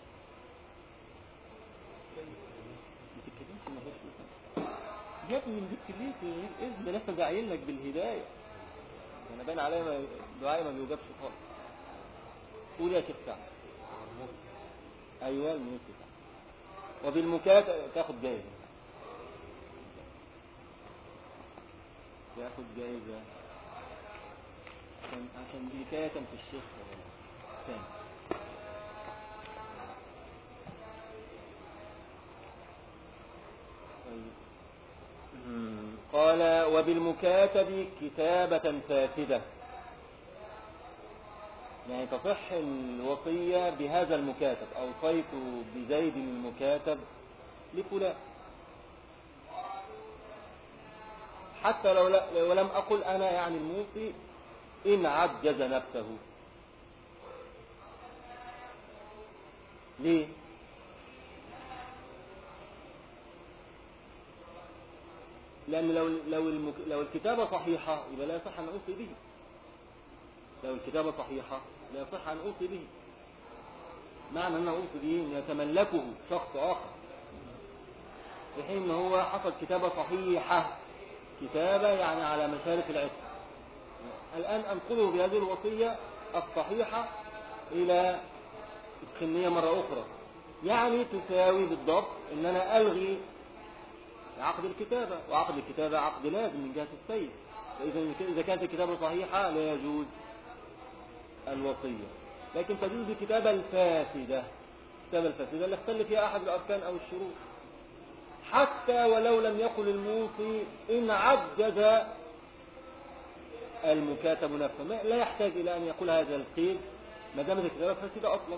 ما تتكلمش ما فيش مثال. يا ابني ما تتكلمش إذن لسه داعين لك بالهداية انا باين عليا ما- دعائي ما بيوجبش خالص قول يا شيخ سعد ايوه الموت سعد وبالمكاتب تاخد جايزه تاخد جايزه عشان عشان دي حكايه كان في الشيخ ثاني طيب مم. قال وبالمكاتب كتابة فاسدة يعني تصح الوصية بهذا المكاتب أوصيت بزيد المكاتب لفلان حتى لو لا ولم أقل أنا يعني الموصي إن عجز نفسه ليه؟ لأن لو لو المك... لو الكتابة صحيحة يبقى لا يصح أن أوصي به. لو الكتابة صحيحة لا يصح أن أوصي به. معنى أن أوصي به أن يتملكه شخص آخر. في حين أن هو حصل كتابة صحيحة. كتابة يعني على مشارف العتق. الآن أنقله بهذه الوصية الصحيحة إلى الخنية مرة أخرى. يعني تساوي بالضبط أن أنا ألغي عقد الكتابة وعقد الكتابة عقد لازم من جهة السيد فإذا إذا كانت الكتابة صحيحة لا يجوز الوصية لكن تجوز الكتابة الفاسدة الكتابة الفاسدة اللي اختل فيها أحد الأركان أو الشروط حتى ولو لم يقل الموصي إن عجز المكاتب نفسه ما- لا يحتاج إلى أن يقول هذا القيد ما دامت الكتابة فاسدة أصلا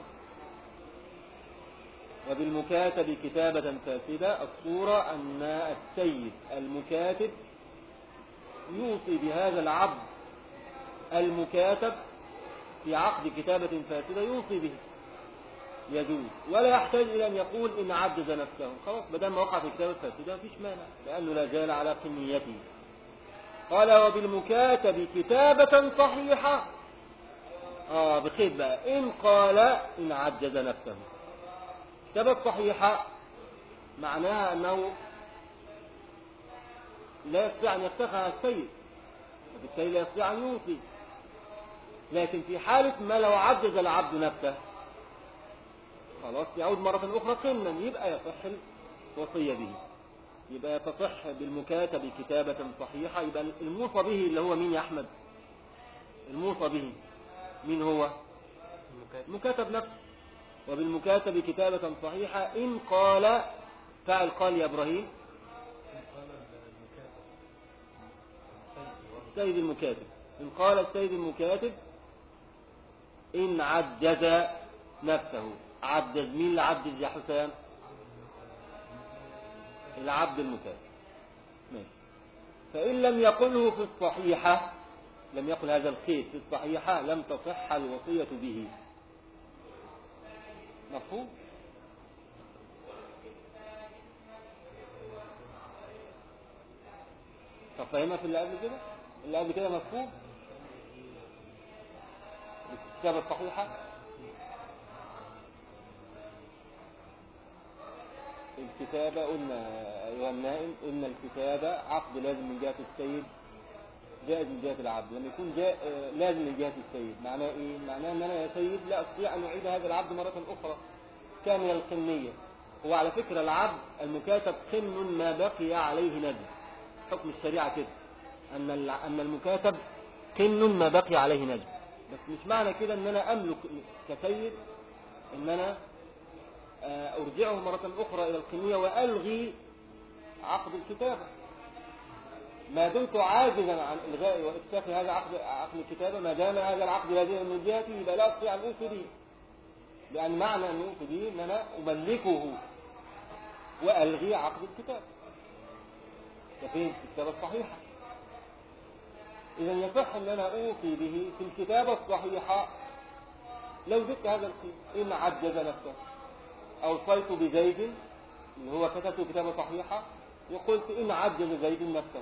وبالمكاتب كتابة فاسدة الصورة أن السيد المكاتب يوصي بهذا العبد المكاتب في عقد كتابة فاسدة يوصي به يجوز ولا يحتاج إلى أن يقول إن عجز نفسه خلاص بدل ما وقع في كتابة فاسدة مفيش مانع لأنه لا زال على قنيته قال وبالمكاتب كتابة صحيحة آه بخير بقى إن قال إن عجز نفسه كتابة صحيحة معناها أنه لا يستطيع أن يفتخر على السيد وبالتالي لا يستطيع أن يوصي لكن في حالة ما لو عجز العبد نفسه خلاص يعود مرة أخرى قنا يبقى يصح الوصية به يبقى يتصح بالمكاتب كتابة صحيحة يبقى الموصى به اللي هو مين يا أحمد الموصى به مين هو المكاتب مكاتب نفسه وبالمكاتب كتابة صحيحة إن قال فعل قال يا إبراهيم السيد المكاتب إن قال السيد المكاتب إن عجز نفسه عجز مين اللي عجز يا حسام العبد المكاتب ماشي فإن لم يقله في الصحيحة لم يقل هذا الخير في الصحيحة لم تصح الوصية به مفهوم طب فاهمها في اللي قبل كده اللي قبل كده مفهوم الكتابة الصحيحة الكتابة قلنا أيها النائم قلنا الكتابة عقد لازم من جهة السيد جائز من جهة العبد لما يكون جاء آه، لازم من جهة السيد معناه إيه؟ معناه أن أنا يا سيد لا أستطيع أن أعيد هذا العبد مرة أخرى كامل القنية هو على فكرة العبد المكاتب قن ما بقي عليه ندم حكم الشريعة كده أن الع- أن المكاتب قن ما بقي عليه ندم بس مش معنى كده أن أنا أملك كسيد أن أنا آه، أرجعه مرة أخرى إلى القنية وألغي عقد الكتابة ما دمت عاجزا عن إلغاء وإفساخ هذا عقد عقد الكتابة ما دام هذا العقد لازما من جهتي يبقى لا أستطيع أن أوفي به لأن معنى أن أوفي به أن أنا أملكه وألغي عقد الكتابة ده فين في الكتابة الصحيحة إذا يصح أن أنا أوفي به في الكتابة الصحيحة لو زدت هذا القيد إن عجز نفسه أوصيت بزيد اللي هو كتبته كتابة صحيحة وقلت إن عجز زيد نفسه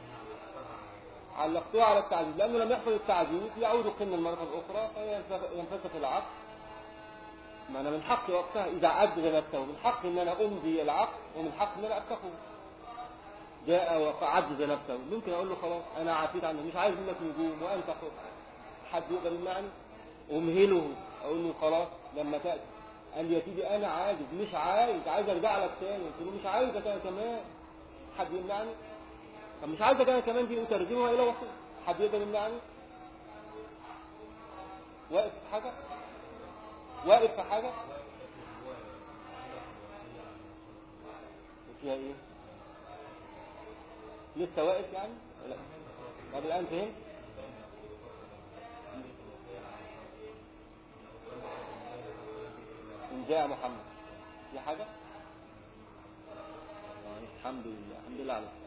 علقته على التعزيز لأنه لم يحصل التعزيز يعود قمة المرة الأخرى فينفسخ العقد ما أنا من حقي وقتها إذا عجز نفسه من حقي إن أنا أمضي العقد ومن حقي إن أنا أفسخه جاء وعجز نفسه ممكن أقول له خلاص أنا عافيت عنه مش عايز منك نجوم وأنت حر حد يقدر يمنعني أمهله أقول له خلاص لما تأتي قال لي يا سيدي أنا عاجز مش عايز عايز أرجع لك تاني قلت له مش عايزك أنا كمان حد يمنعني طب مش عايزك أنا كمان دي أترجمها إلى وصول حد يقدر يمنعني واقف في حاجة واقف في حاجة فيها ايه لسه واقف يعني لا طب الآن فهمت إن جاء محمد في حاجة يعني الحمد لله الحمد لله على ذلك.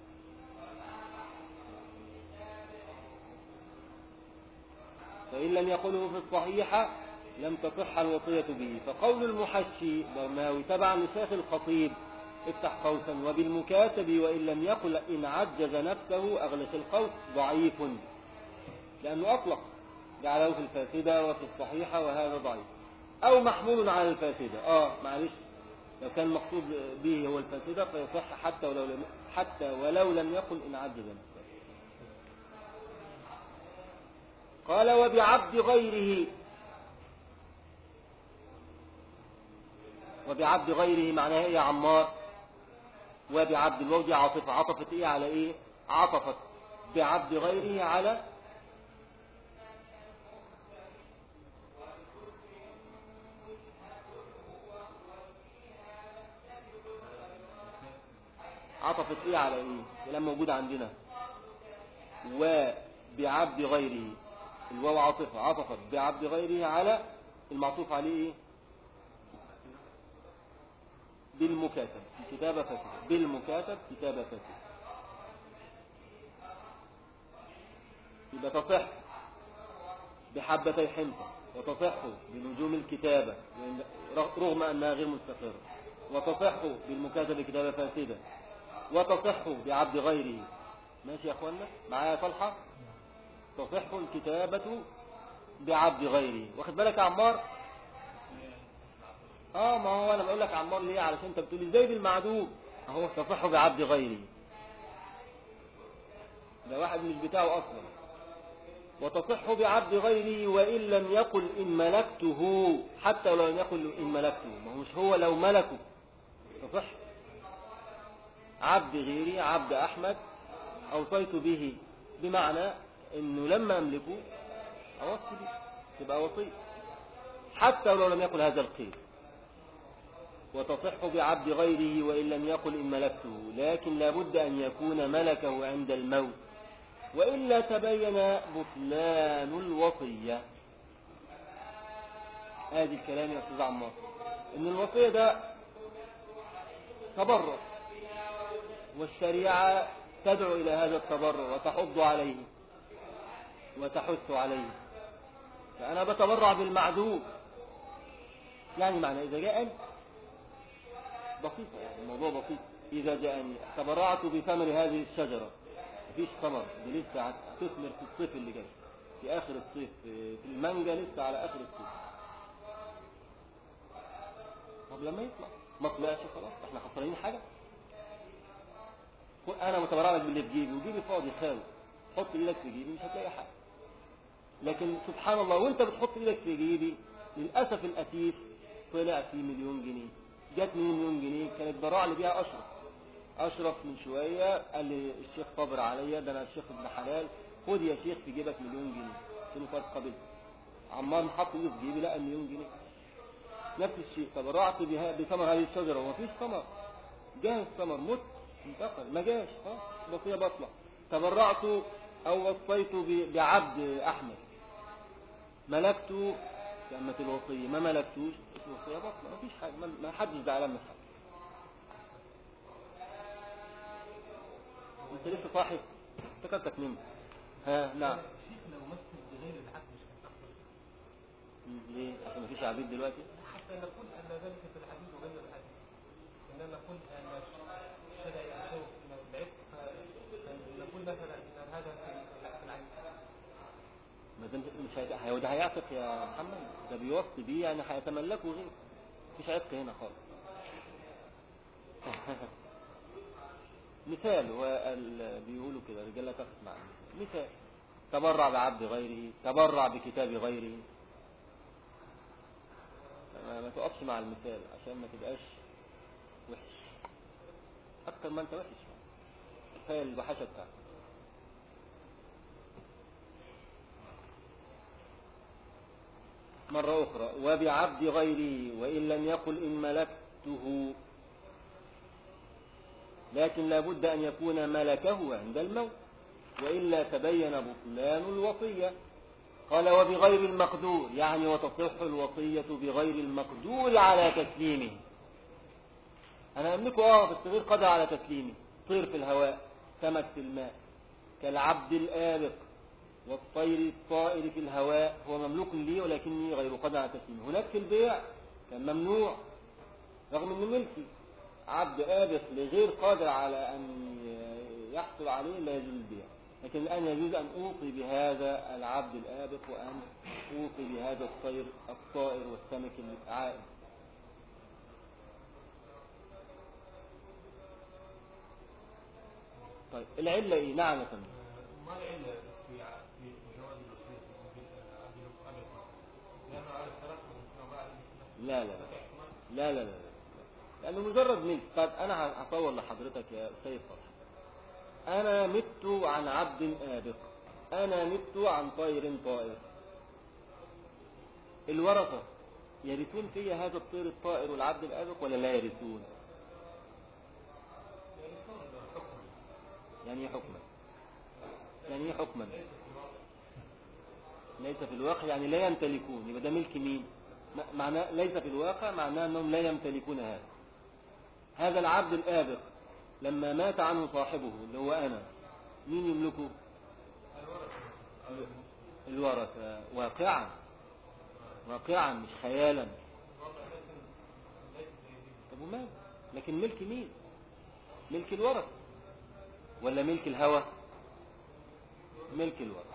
فإن لم يقله في الصحيحة لم تصح الوصية به فقول المحشي برماوي تبعا لشيخ الخطيب افتح قوسا وبالمكاتب وإن لم يقل إن عجز نفسه أغلق القوس ضعيف لأنه أطلق جعله في الفاسدة وفي الصحيحة وهذا ضعيف أو محمول على الفاسدة آه معلش لو كان مقصود به هو الفاسدة فيصح حتى ولو لم حتى ولو لم يقل إن عجز نفسه قال وبعبد غيره وبعبد غيره معناها ايه يا عمار وبعبد الواو دي عاطفة عطفت ايه على ايه عطفت بعبد غيره على عطفت ايه على ايه كلام موجود عندنا وبعبد غيره الواو عاطفة عطفت بعبد غيره على المعطوف عليه ايه بالمكاتب كتابة فاسدة بالمكاتب كتابة فاسدة يبقى تصح بحبتي حنطة وتصح بنجوم الكتابة رغم أنها غير مستقرة وتصح بالمكاتب كتابة فاسدة وتصح بعبد غيره ماشي يا أخوانا معايا صلحة تصح الكتابة بعبد غيره واخد بالك يا عمار اه ما هو انا بقول لك عمار ليه علشان انت بتقول ازاي بالمعدوم اهو تصح بعبد غيره ده واحد مش بتاعه اصلا وتصح بعبد غيره وان لم يقل ان ملكته حتى ولو لم يقل ان ملكته ما هو مش هو لو ملكه تصح عبد غيري عبد احمد اوصيت به بمعنى انه لما املكه اوصي به تبقى وصيه حتى ولو لم يقل هذا القيد وتصح بعبد غيره وإن لم يقل إن ملكته لكن لابد أن يكون ملكه عند الموت وإلا تبين بطلان الوصية ادي الكلام يا أستاذ عمار إن الوصية ده تبرع والشريعة تدعو إلى هذا التبرع وتحض عليه وتحث عليه فأنا بتبرع بالمعدوم يعني معنى إذا جاءني بسيطة يعني الموضوع بسيط إذا جاءني تبرعت بثمر هذه الشجرة مفيش ثمر دي لسه هتثمر في الصيف اللي جاي في آخر الصيف في في المانجا لسه على آخر الصيف طب لما يطلع ما طلعش خلاص احنا خسرانين حاجة انا متبرع لك باللي في جيبي وجيبي فاضي خالص حط ايدك في جيبي مش هتلاقي حاجة لكن سبحان الله وانت بتحط ايدك في جيبي للاسف الاتيف طلع فيه مليون جنيه جت مين مليون جنيه كانت براعة اللي بيها اشرف اشرف من شوية قال لي الشيخ صابر عليا ده انا الشيخ ابن حلال خد يا شيخ في جيبك مليون جنيه قلت له طب قبلت عمال حط ايده في جيبي لقى مليون جنيه نفس الشيء تبرعت بها بثمر هذه الشجرة ومفيش ثمر جاء الثمر مت انتقل ما جاش خلاص الوصية بطلع تبرعت او وصيت ب- بعبد احمد ملكته كلمة الوصية ما ملكتوش الوصية بطلع مفيش حاجة ما- ما حدش زعلان من حاجة انت لسه صاحي افتكرتك نمت ها نعم شيخ لو مثل بغير العقد مش هيتأخر ليه عشان مفيش عبيد دلوقتي حتى نقول أن ذلك في الحديث وغير الحديث إنما نقول أن الشرع يشوف من العتق فنقول مثلا أن هذا في في العين ما دام مش هيت- هي- ده هيعتق يا محمد ده بيوصي بيه يعني هيتملكه غير مفيش عتق هنا خالص مثال هو ال- بيقولوا كده الرجال لا تقف مع المثال. مثال تبرع بعبد غيره تبرع بكتاب غيره ما, ما تقفش مع المثال عشان ما تبقاش وحش اكتر ما انت وحش كفايه الوحشه بتاعتك مرة أخرى وبعبد غيره وإن لم يقل إن ملكته لكن لابد أن يكون ملكه عند الموت وإلا تبين بطلان الوصية قال وبغير المقدور يعني وتصح الوصية بغير المقدور على تسليمه أنا أملكه آه بس غير قادر على تسليمه طير في الهواء سمك في الماء كالعبد الآبق والطير الطائر في الهواء هو مملوك لي ولكني غير قادر على تسليمه هناك في البيع كان ممنوع رغم انه ملكي عبد آبق لغير قادر على أن يحصل عليه لا يجوز البيع لكن الآن يجوز أن أوصي بهذا العبد الآبق وأن أوصي بهذا الطير الطائر والسمك العائم طيب العلة إيه؟ نعم يا فندم ما العلة في في جواز الوصية في عبد الأبد لأنه على الثلاث وممكن بعد لا لا لا لا لا لا لأنه مجرد ملك طيب أنا هطول لحضرتك يا سيد فرح أنا مت عن عبد آبق أنا مت عن طير طائر الورثة يرثون في هذا الطير الطائر والعبد الآبق ولا لا يرثون يعني ايه حكما يعني ايه حكما ليس في الواقع يعني لا يمتلكون يبقى ده ملك مين م- معناه ليس في الواقع معناه انهم لا يمتلكون هذا هذا العبد الآبق لما مات عنه صاحبه اللي هو انا مين يملكه الورثة واقعا واقعا مش خيالا طب ومال لكن ملك مين ملك الورثة ولا ملك الهوى ملك الورثة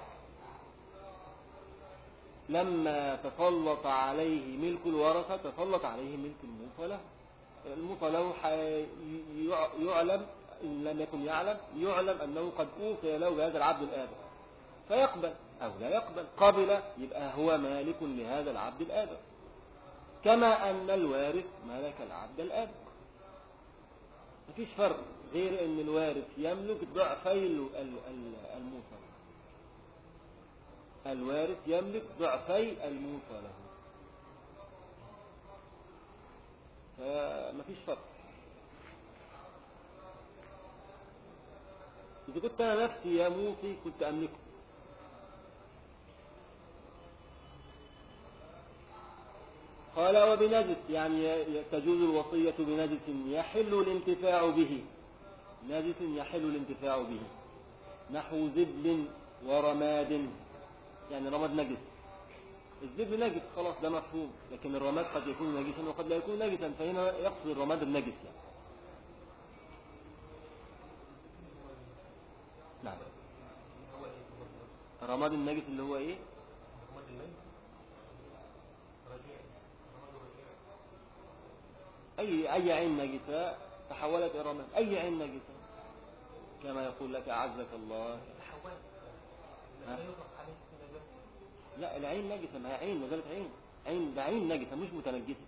لما تسلط عليه ملك الورثة تسلط عليه ملك الموصى له الموصى له حي- يع- يعلم إن لم يكن يعلم يعلم أنه قد أوصي له بهذا العبد الآبق فيقبل أو لا يقبل قبل يبقى هو مالك لهذا العبد الآبق كما أن الوارث ملك العبد الآبق مفيش فرق غير أن الوارث يملك ضعفي ال- ال- ال- الموصى الوارث يملك ضعفي الموصى له فمفيش فرق إذا كنت أنا نفسي يا موصي كنت أملكه قال وبنجس يعني ي- ي- تجوز الوصية بنجس يحل الانتفاع به نجس يحل الانتفاع به نحو زبل ورماد يعني رماد نجس الزبل نجس خلاص ده مفهوم لكن الرماد قد يكون نجسا وقد لا يكون نجسا فهنا يقصد الرماد النجس يعني نعم هو ايه هو الرماد النجس اللي هو ايه رماد الميت رجيع رماد رجيع اي اي عين نجسة تحولت الى رماد اي عين نجسة كما يقول لك اعزك الله تحولت ها؟ لا يطلق عليه اسم نجاسة لا العين نجسة ما هي عين ما زالت عين عين ده عين نجسة مش متنجسة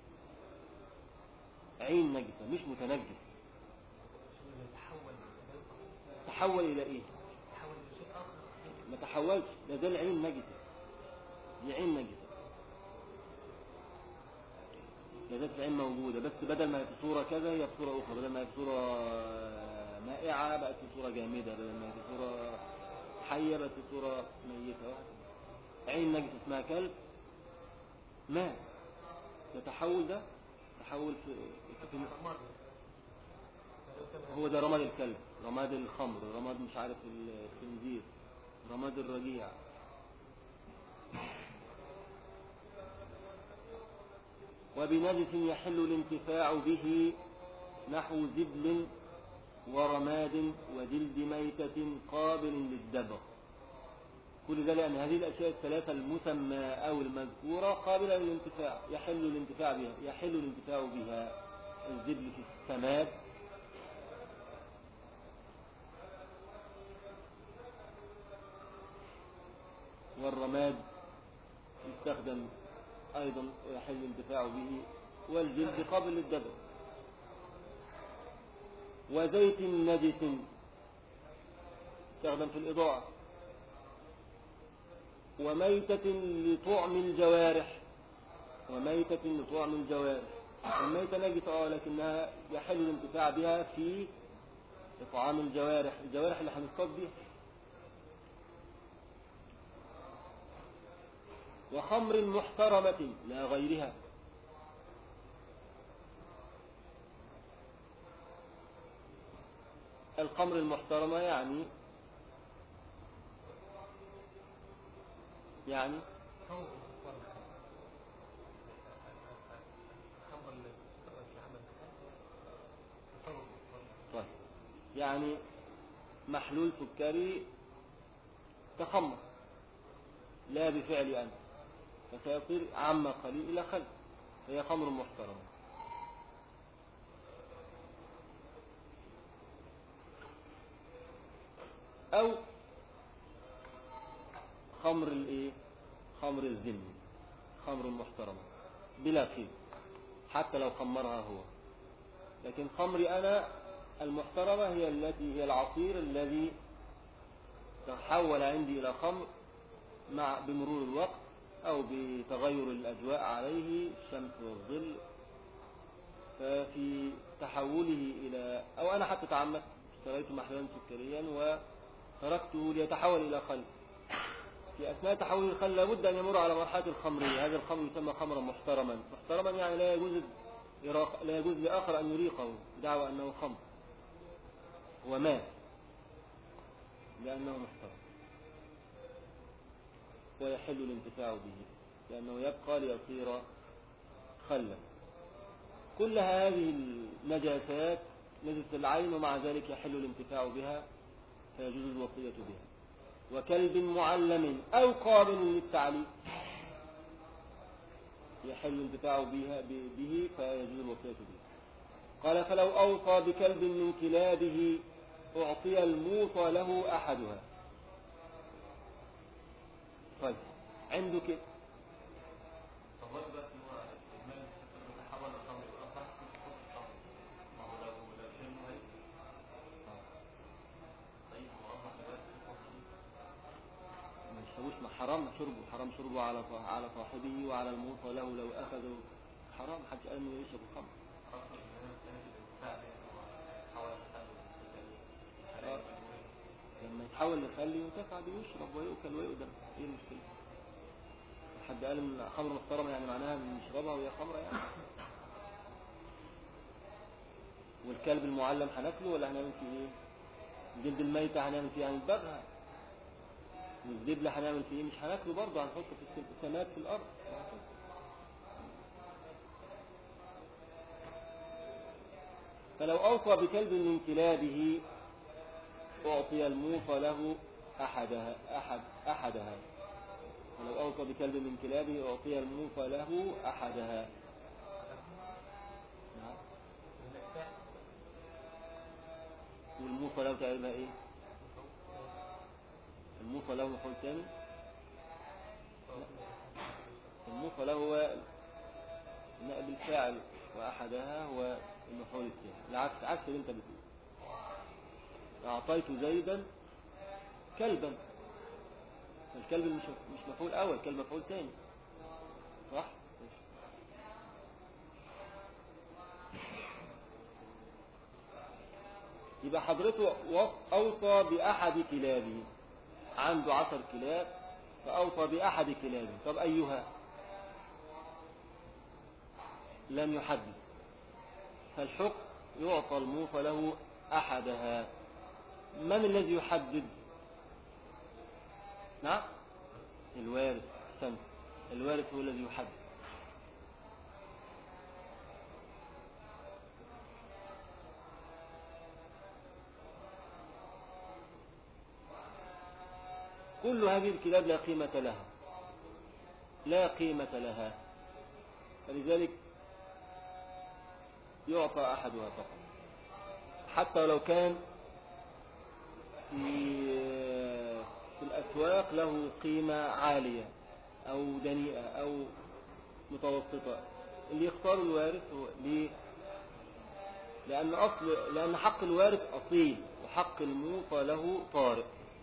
عين نجسة مش متنجس عشان يتحول لا يطلق تحول الى ايه تحول لشيء اخر ما تحولش ده ده العين نجسة دي عين نجسة لا زالت العين موجودة بس بدل ما هي في صورة كذا هي في صورة أخرى بدل ما هي في صورة مائعة بقت في صورة جامدة بدل ما هي في صورة حية بقت في صورة ميتة وهكذا. عين نجسة اسمها كلب ماء التحول ده تحول في, في رماد هو ده رماد الكلب رماد الخمر رماد مش عارف الخنزير رماد الرجيع وبنجس يحل الانتفاع به نحو زبل ورماد وجلد ميتة قابل للدبغ كل ده لأن هذه الأشياء الثلاثة المسمى أو المذكورة قابلة للانتفاع يحل الانتفاع بها يحل الانتفاع بها الزبل في السماد والرماد يستخدم أيضا يحل الانتفاع به والجلد قابل للدبغ وزيت نجس يستخدم في الإضاءة وميتة لطعم الجوارح وميتة لطعم الجوارح الميتة نجسة اه لكنها يحل الانتفاع بها في إطعام الجوارح الجوارح اللي هنصطاد بيها وخمر محترمة لا غيرها الخمر المحترمة يعني يعني هو الخمر الخمر اللي استخدم في عمل تصور طيب يعني محلول سكري تخمر لا بفعل أنت فسيصير عما قليل إلى خل فهي خمر محترمة أو خمر الايه خمر الذم خمر محترمة بلا خير حتى لو خمرها هو لكن خمري أنا المحترمة هي التي هي العصير الذي تحول عندي إلى خمر مع بمرور الوقت أو بتغير الأجواء عليه الشمس والظل ففي تحوله إلى أو أنا حتى تعمدت اشتريت محلولا سكريا وتركته ليتحول إلى خل في أثناء تحوله الخل لابد أن يمر على مرحلة الخمرية هذا الخمر يسمى خمرا محترما محترما يعني لا يجوز إراق- لا يجوز لآخر أن يريقه بدعوى أنه خمر هو ماء لأنه محترم ويحل الانتفاع به لأنه يبقى ليصير خلا كل هذه النجاسات نجس العين ومع ذلك يحل الانتفاع بها فيجوز الوصية بها وكلب معلم أو قابل للتعليم يحل الانتفاع بها به فيجوز الوصية به قال فلو أوصى بكلب من كلابه أعطي الموصى له أحدها طيب عنده كده طب هو دلوقتي هو المال بيتحول لخمر يبقى أصبح في صوت الخمر ما هو لو لو شربه هي طيب هو أصبح دلوقتي في صوت الخمر ما يشربوش ما حرام شربه حرام شربه على صاح- على صاحبه وعلى الموصى له لو أخذه حرام حد قال إنه يشرب الخمر أصلا إن هي كانت الانتفاع بها هو حول الخمر آه. لما يتحول لخل ينتفع به يشرب ويؤكل ويؤدم ايه المشكلة حد قال ان خمر محترمة يعني معناها ان نشربها وهي خمرة يعني والكلب المعلم هناكله ولا هنعمل فيه ايه جلد الميتة هنعمل فيه هنبغها والزبلة هنعمل فيه ايه مش هناكله برضه هنحطه في السماد في الارض فلو أوصى بكلب من كلابه أعطي الموصى له أحدها أحد أحدها ولو أوصى بكلب من كلابه أعطي الموصى له أحدها نعم. والموصى له تعملها إيه الموصى له مفعول ثاني الموصى له هو نائب الفاعل وأحدها هو المفعول الثاني العكس عكس اللي انت بتقول أعطيت زيدا كلبا الكلب مش مش مفعول أول كلب مفعول ثاني صح يبقى حضرته وص- أوصى بأحد كلابه عنده عشر كلاب فأوصى بأحد كلابه طب أيها لم يحدد فالحكم يعطى الموصى له أحدها من الذي يحدد نعم الوارث أحسنت الوارث هو الذي يحدد كل هذه الكلاب لا قيمة لها لا قيمة لها فلذلك يعطى أحدها فقط حتى لو كان في في الأسواق له قيمة عالية أو دنيئة أو متوسطة اللي يختار الوارث هو ليه؟ لأن أصل لأن حق الوارث أصيل وحق الموصى له طارئ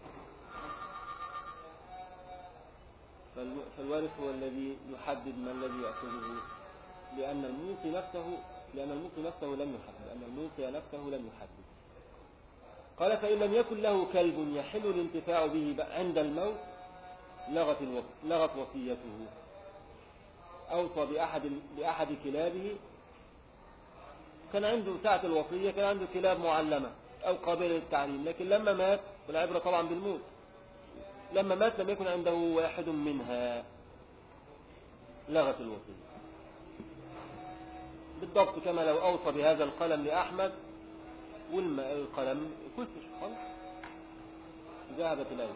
فالو- فالوارث هو الذي يحدد ما الذي يأخذه لأن الموصي نفسه لأن الموصي نفسه لم يحدد لأن الموصي نفسه لم يحدد قال فإن لم يكن له كلب يحل الانتفاع به ب- عند الموت لغت, الوص... لغت وصيته أوصى بأحد, بأحد كلابه كان عنده ساعة الوصية كان عنده كلاب معلمة أو قابلة للتعليم لكن لما مات والعبرة طبعا بالموت لما مات لم يكن عنده واحد منها لغت الوصية بالضبط كما لو أوصى بهذا القلم لأحمد والقلم كسر خلاص ذهبت الأيدي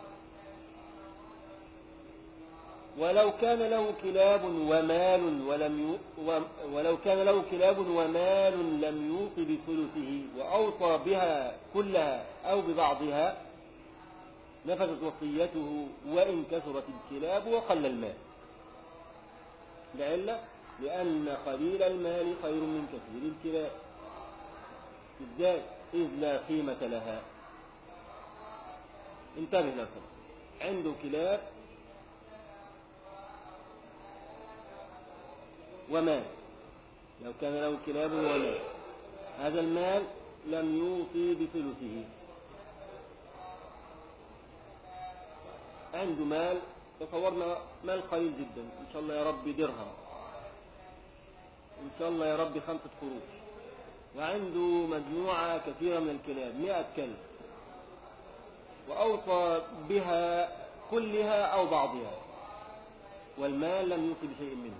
ولو كان له كلاب ومال ولم ي... و... ولو كان له كلاب ومال لم يوص بثلثه وأوصى بها كلها أو ببعضها نفذت وصيته وإن كثرت الكلاب وقل المال لعلة لأن قليل المال خير من كثير الكلاب ازاي إذ لا قيمة لها انتبه لك عنده كلاب ومال لو كان له كلاب ومال هذا المال لم يوصي بثلثه عنده مال تصورنا مال قليل جدا ان شاء الله يا رب درهم ان شاء الله يا رب خمسة قروش وعنده مجموعة كثيرة من الكلاب مئة كلب وأوصى بها كلها أو بعضها والمال لم يوصي بشيء منه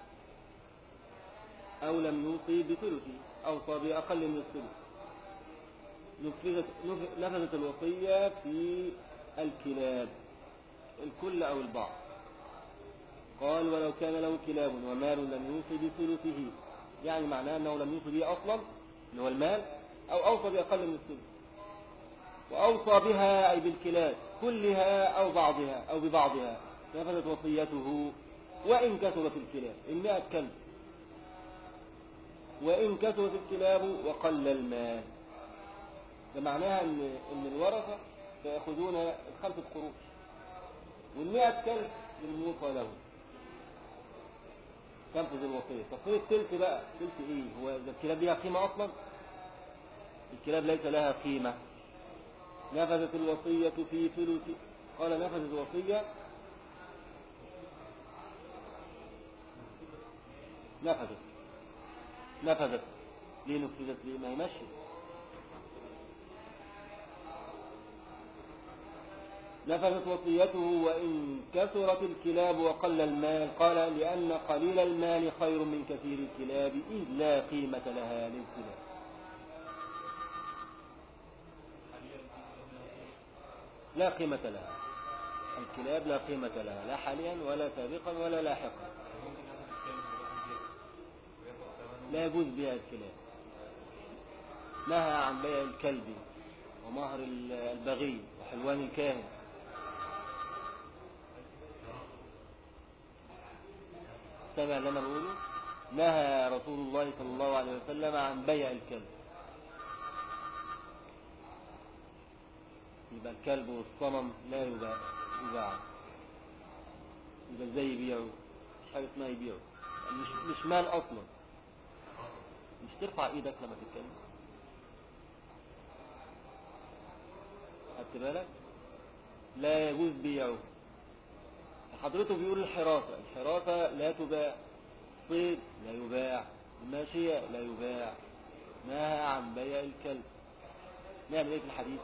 أو لم يوصي بثلثه أوصى بأقل من الثلث نفذت, نفذت الوصية في الكلاب الكل أو البعض قال ولو كان له كلاب ومال لم يوصي بثلثه يعني معناه أنه لم يوصي به أصلا اللي هو المال أو أوصى بأقل من الثلث وأوصى بها أي بالكلاب كلها أو بعضها أو ببعضها نفذت وصيته وإن كثرت الكلاب المئة كلب وإن كثرت الكلاب وقل المال ده معناها أن, إن الورثة سيأخذون خمسة قروش والمئة كلب للموصى له تنفذ الوصية طب فين التلت بقى التلت ايه هو ده الكلاب ليها قيمة اصلا الكلاب ليس لها قيمة نفذت الوصية في ثلث قال نفذت الوصية نفذت نفذت ليه نفذت ليه ما هي ماشية نفذت وصيته وإن كثرت الكلاب وقل المال قال لأن قليل المال خير من كثير الكلاب إذ لا قيمة لها للكلاب لا قيمة لها الكلاب لا قيمة لها لا حاليا ولا سابقا ولا لاحقا لا يجوز بها الكلاب نهى عن بيع الكلب ومهر البغي وحلوان الكاهن سمع اللي انا بقوله نهى رسول الله صلى الله عليه وسلم عن بيع الكلب يبقى الكلب والصنم لا يباع يباع يبقى ازاي يبيعوا مش حاجه اسمها يبيعوا مش مش مال اصلا مش ترفع ايدك لما تتكلم خدت بالك لا يجوز بيعه حضرته بيقول الحراسة الحراسة لا تباع صيد لا يباع الماشية لا يباع نهى عن بيع الكلب نعمل ايه في الحديث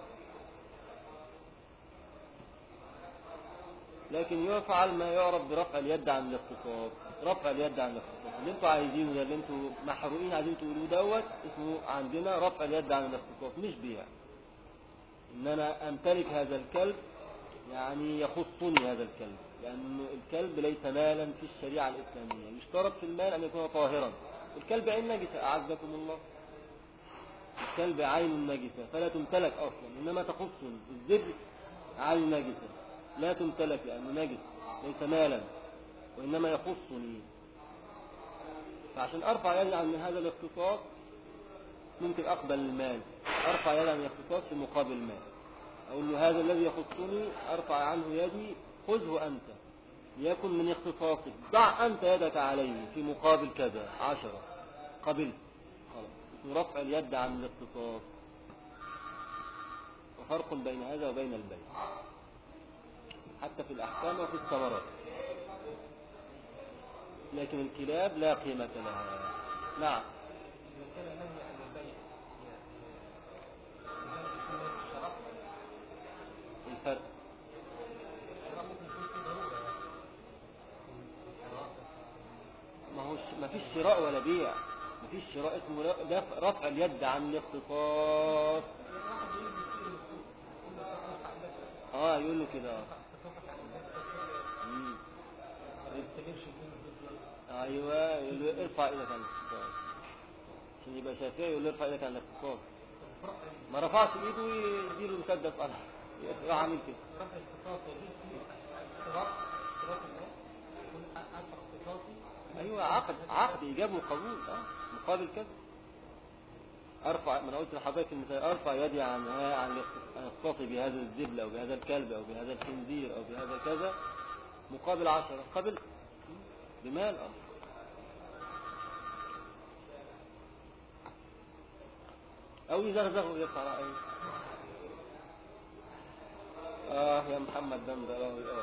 لكن يفعل ما يعرف برفع اليد عن الاختصاص رفع اليد عن الاختصاص اللي انتوا عايزينه ده اللي انتوا محروقين عايزين تقولوه دوت اسمه عندنا رفع اليد عن الاختصاص مش بيع ان انا امتلك هذا الكلب يعني يخصني هذا الكلب لأن الكلب ليس مالا في الشريعة الإسلامية يشترط في المال أن يكون طاهرا الكلب عين نجسة أعزكم الله الكلب عين نجسة فلا تمتلك أصلا إنما تخصني الذبر عين نجسة لا تمتلك لأنه نجس ليس مالا وإنما يخصني فعشان أرفع يدي عن هذا الاختصاص ممكن أقبل المال أرفع يدي عن الاختصاص في مقابل المال أقول له هذا الذي يخصني أرفع عنه يدي خذه أنت ليكن من اختصاصك ضع أنت يدك عليه في مقابل كذا عشرة قبلت خلاص اسمه رفع اليد عن الاختصاص وفرق بين هذا وبين البيع حتى في الأحكام وفي الثمرات لكن الكلاب لا قيمة لها نعم إذا كان نهي عن البيع يعني لذلك يكون الشرف الفرق الشرف ممكن يكون فيه ضرورة يعني ما هوش ما فيش شراء ولا بيع ما فيش شراء اسمه لا- ده رفع اليد عن الاختصاص اه يقول له كده آه. مم. ايوه يقول له ارفع ايدك عن الاختصاص عشان يبقى شافعي يقول له ارفع ايدك عن الاختصاص ما رفعش ايده يديله مسدس على يروح عامل كده رفع الاختصاص يجوز فيه اشتراط اشتراط الناس يكون ادفع اختصاصي ايوه عقد عقد ايجاب وقبول اه مقابل كذا ارفع ما انا قلت لحضرتك المثال ارفع يدي عن عن الاخت- عن اختصاصي بهذا الزبل او بهذا الكلب او بهذا الخنزير او بهذا كذا مقابل عشرة قبل بمال اه او يزغزغ ويرفع رأيه اه يا محمد دمدة اه اه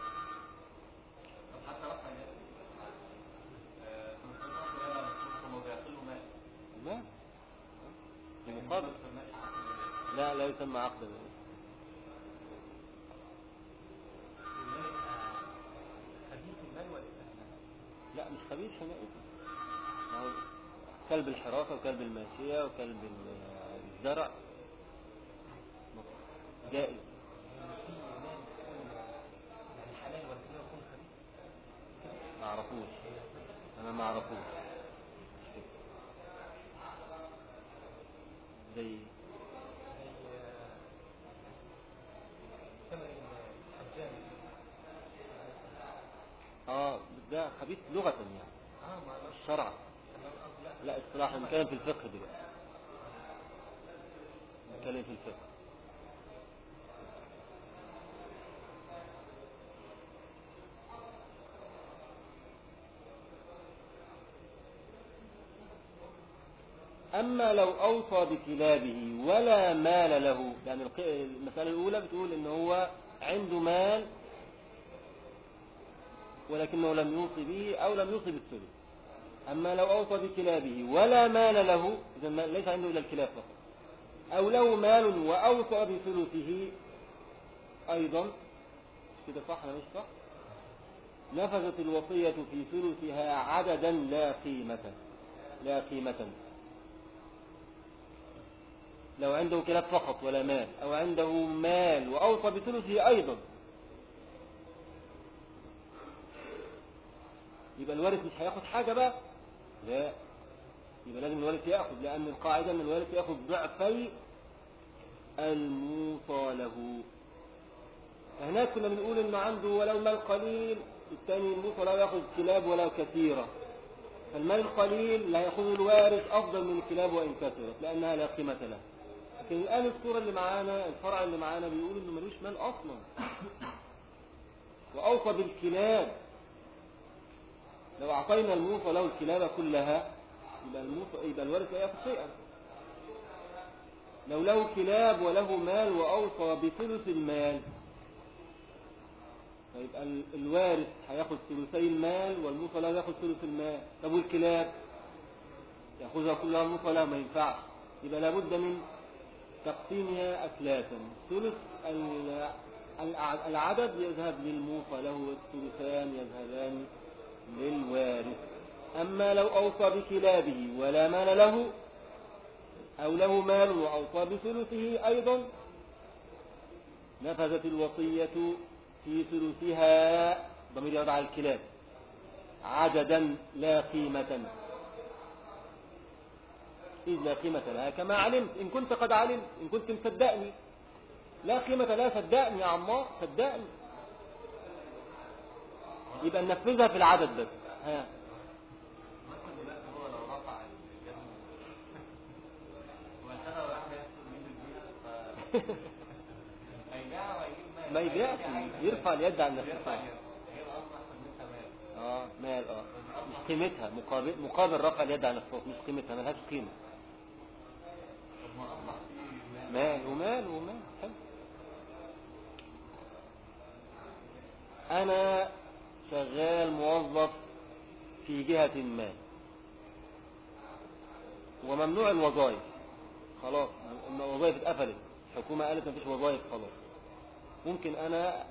طب حتى رفع اليد آه، في مصطلح الرياضة ثم بيعطيله مال مال بمقابل ما يسماش عقد الرياضة. لا لا يسمى عقدا خبيث المال والإسلام لا مش خبيث حمائي ما هو كلب الحراسة وكلب الماشية وكلب ال- الزرع جائز يعني حلال والدنيا يكون خبيث ما اعرفوش انا ما اعرفوش زي زي ثمن الحجام اه ده خبيث لغة يعني اه ما ما الشرع ما قصدي لا لا اصطلاحا نتكلم في الفقه دلوقتي نتكلم في الفقه أما لو أوصى بكلابه ولا مال له يعني الق- المسألة الأولى بتقول إن هو عنده مال ولكنه لم يوصي به أو لم يوصي بالثلث أما لو أوصى بكلابه ولا مال له إذا ما- ليس عنده إلا الكلاب فقط أو له مال وأوصى بثلثه أيضا كده صح ولا مش صح نفذت الوصية في ثلثها عددا لا قيمة لا قيمة لو عنده كلاب فقط ولا مال أو عنده مال وأوصى بثلثه أيضا يبقى الوارث مش هياخد حاجة بقى لا يبقى لازم الوارث ياخد لأن القاعدة أن الوارث ياخد ضعفي الموصى له هناك كنا بنقول انه عنده ولو مال قليل الثاني الموصى لا ياخذ كلاب ولو كثيرة فالمال القليل اللي هياخذه الوارث افضل من الكلاب وان كثرت لانها لا قيمة له لكن الان الصورة اللي معانا الفرع اللي معانا بيقول انه ملوش مال اصلا واوصى بالكلاب لو اعطينا الموصى له الكلاب كلها يبقى الموصى يبقى الوارث لا ياخذ شيئا لو له كلاب وله مال واوصى بثلث المال فيبقى ال- الوارث هياخد ثلثي المال والموصى له ياخد ثلث المال طب والكلاب ياخذها كلها الموصى له ما ينفعش يبقى لابد من تقسيمها أثلاثا ثلث ال- الع- العدد يذهب للموصى له والثلثان يذهبان للوارث أما لو أوصى بكلابه ولا مال له أو له مال وأوصى بثلثه أيضا نفذت الوصية في ثلثها ضمير يعود على الكلاب عددا لا قيمة إذ لا قيمة لها كما علمت إن كنت قد علمت إن كنت مصدقني لا قيمة لها صدقني يا عمار صدقني يبقى ننفذها في العدد بس ها مثلا دلوقتي هو لو رفع الجزم وانتهى راح يحصل منه البيع ف هيبيعها وهيجيب مال ما يبيعش يرفع اليد عن يرفع نفسه يد هي الاصل احسن منها مال اه مال اه مش قيمتها مقابل مقابل رفع اليد عن الصوت مش قيمتها ملهاش قيمة طب ما اصبح في مال مال ومال ومال حلو أنا شغال موظف في جهة ما وممنوع الوظائف خلاص الوظائف اتقفلت الحكومة قالت مفيش وظائف خلاص ممكن أنا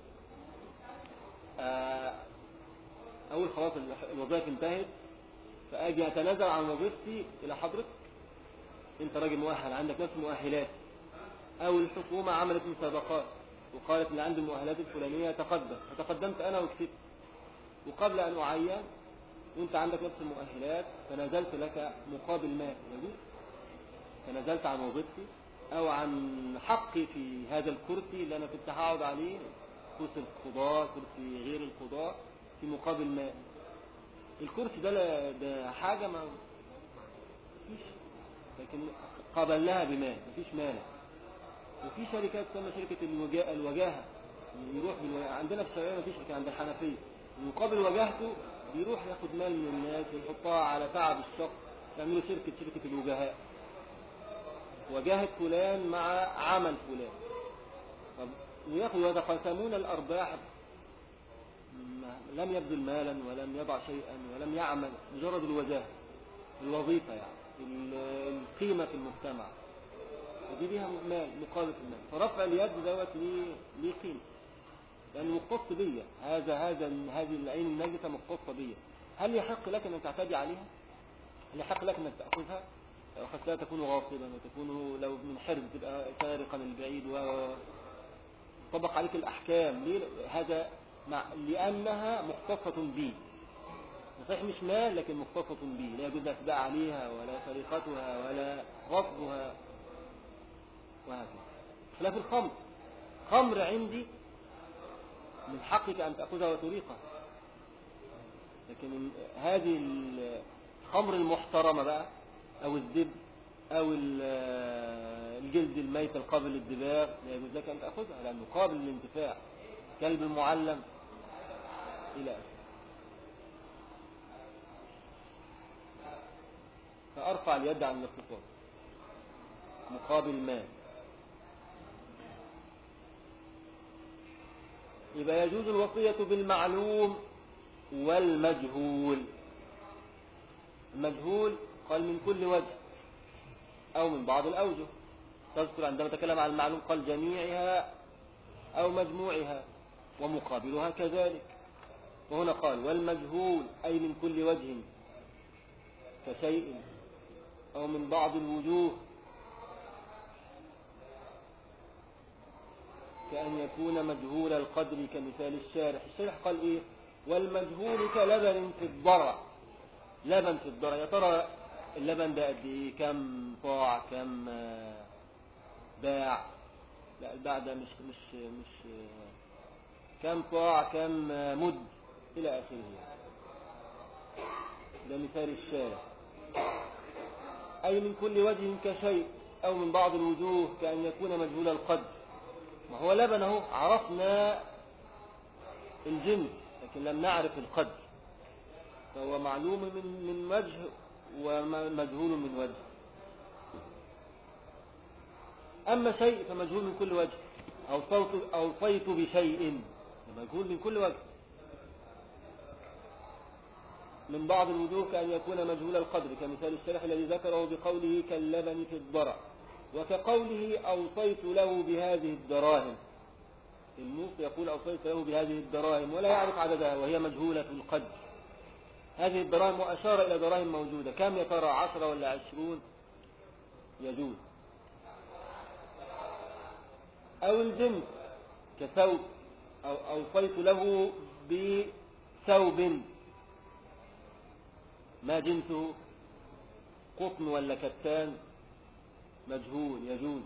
آه، أقول خلاص الوظائف انتهت فأجي أتنازل عن وظيفتي إلى حضرتك أنت راجل مؤهل عندك نفس المؤهلات أو الحكومة عملت مسابقات وقالت اللي عنده المؤهلات الفلانية تقدم فتقدمت أنا وكسبت وقبل أن أعين وأنت عندك نفس المؤهلات تنازلت لك مقابل ما يجوز تنازلت عن وظيفتي أو عن حقي في هذا الكرسي اللي أنا كنت هقعد عليه كرسي القضاء كرسي غير القضاء في مقابل ما الكرسي ده لا- ده حاجة ما فيش لكن قابلناها بمال مفيش مانع وفي شركات تسمى شركة الوجا- الوجاهة يروح بالو... عندنا في الشرقية مفيش شركة عند الحنفية مقابل وجاهته بيروح ياخد مال من الناس ويحطها على تعب الشخص يعملوا شركة شركة الوجهاء وجاهة فلان مع عمل فلان طب وياخدوا يتقاسمون الأرباح ما- لم يبذل مالا ولم يضع شيئا ولم يعمل مجرد الوجاهة الوظيفة يعني ال- القيمة في المجتمع ودي ليها مال مقابل المال فرفع اليد دوت ليه ليه قيمة لأنه مختص بيا هذا هذا هذه العين النجسة مختصة بيا هل يحق لك أن تعتدي عليها؟ هل يحق لك أنك تأخذها؟ لو أخذتها تكون غاصبا وتكون لو من حرز تبقى سارقا البعيد و طبق عليك الأحكام ليه؟ هذا مع لأنها مختصة بي صحيح مش مال لكن مختصة بي لا يجوز الاعتداء عليها ولا سرقتها ولا غصبها وهكذا خلاف الخمر خمر عندي من حقك أن تأخذها وتريقها لكن ال- هذه ال- الخمر المحترمة بقى أو الدب أو ال- الجلد الميت القابل للدباغ لا يجوز لك أن تأخذها لأنه قابل للانتفاع كلب معلم إلى آخره فأرفع اليد عن الاقتصاد مقابل مال يبقى يجوز الوصية بالمعلوم والمجهول المجهول قال من كل وجه أو من بعض الأوجه تذكر عندما تكلم عن المعلوم قال جميعها أو مجموعها ومقابلها كذلك وهنا قال والمجهول أي من كل وجه كشيء أو من بعض الوجوه كأن يكون مجهول القدر كمثال الشارح الشارح قال إيه والمجهول كلبن في الضرع لبن في الضرع يا ترى اللبن ده قد إيه كم طاع كم آه، باع لا الباع ده مش مش مش آه، كم طاع كم آه، مد إلى آخره ده مثال الشارح أي من كل وجه كشيء أو من بعض الوجوه كأن يكون مجهول القدر ما هو لبن اهو عرفنا الجنس لكن لم نعرف القدر فهو معلوم من من وجه ومجهول من وجه أما شيء فمجهول من كل وجه أو صوت أو صيت بشيء مجهول من كل وجه من بعض الوجوه كأن يكون مجهول القدر كمثال الشرح الذي ذكره بقوله كاللبن في الضرع وكقوله أوصيت له بهذه الدراهم الموصي يقول أوصيت له بهذه الدراهم ولا يعرف عددها وهي مجهولة القدر هذه الدراهم وأشار إلى دراهم موجودة كم يا ترى عشرة ولا عشرون يجوز أو الجنس كثوب أو أوصيت له بثوب ما جنسه قطن ولا كتان مجهول يجوز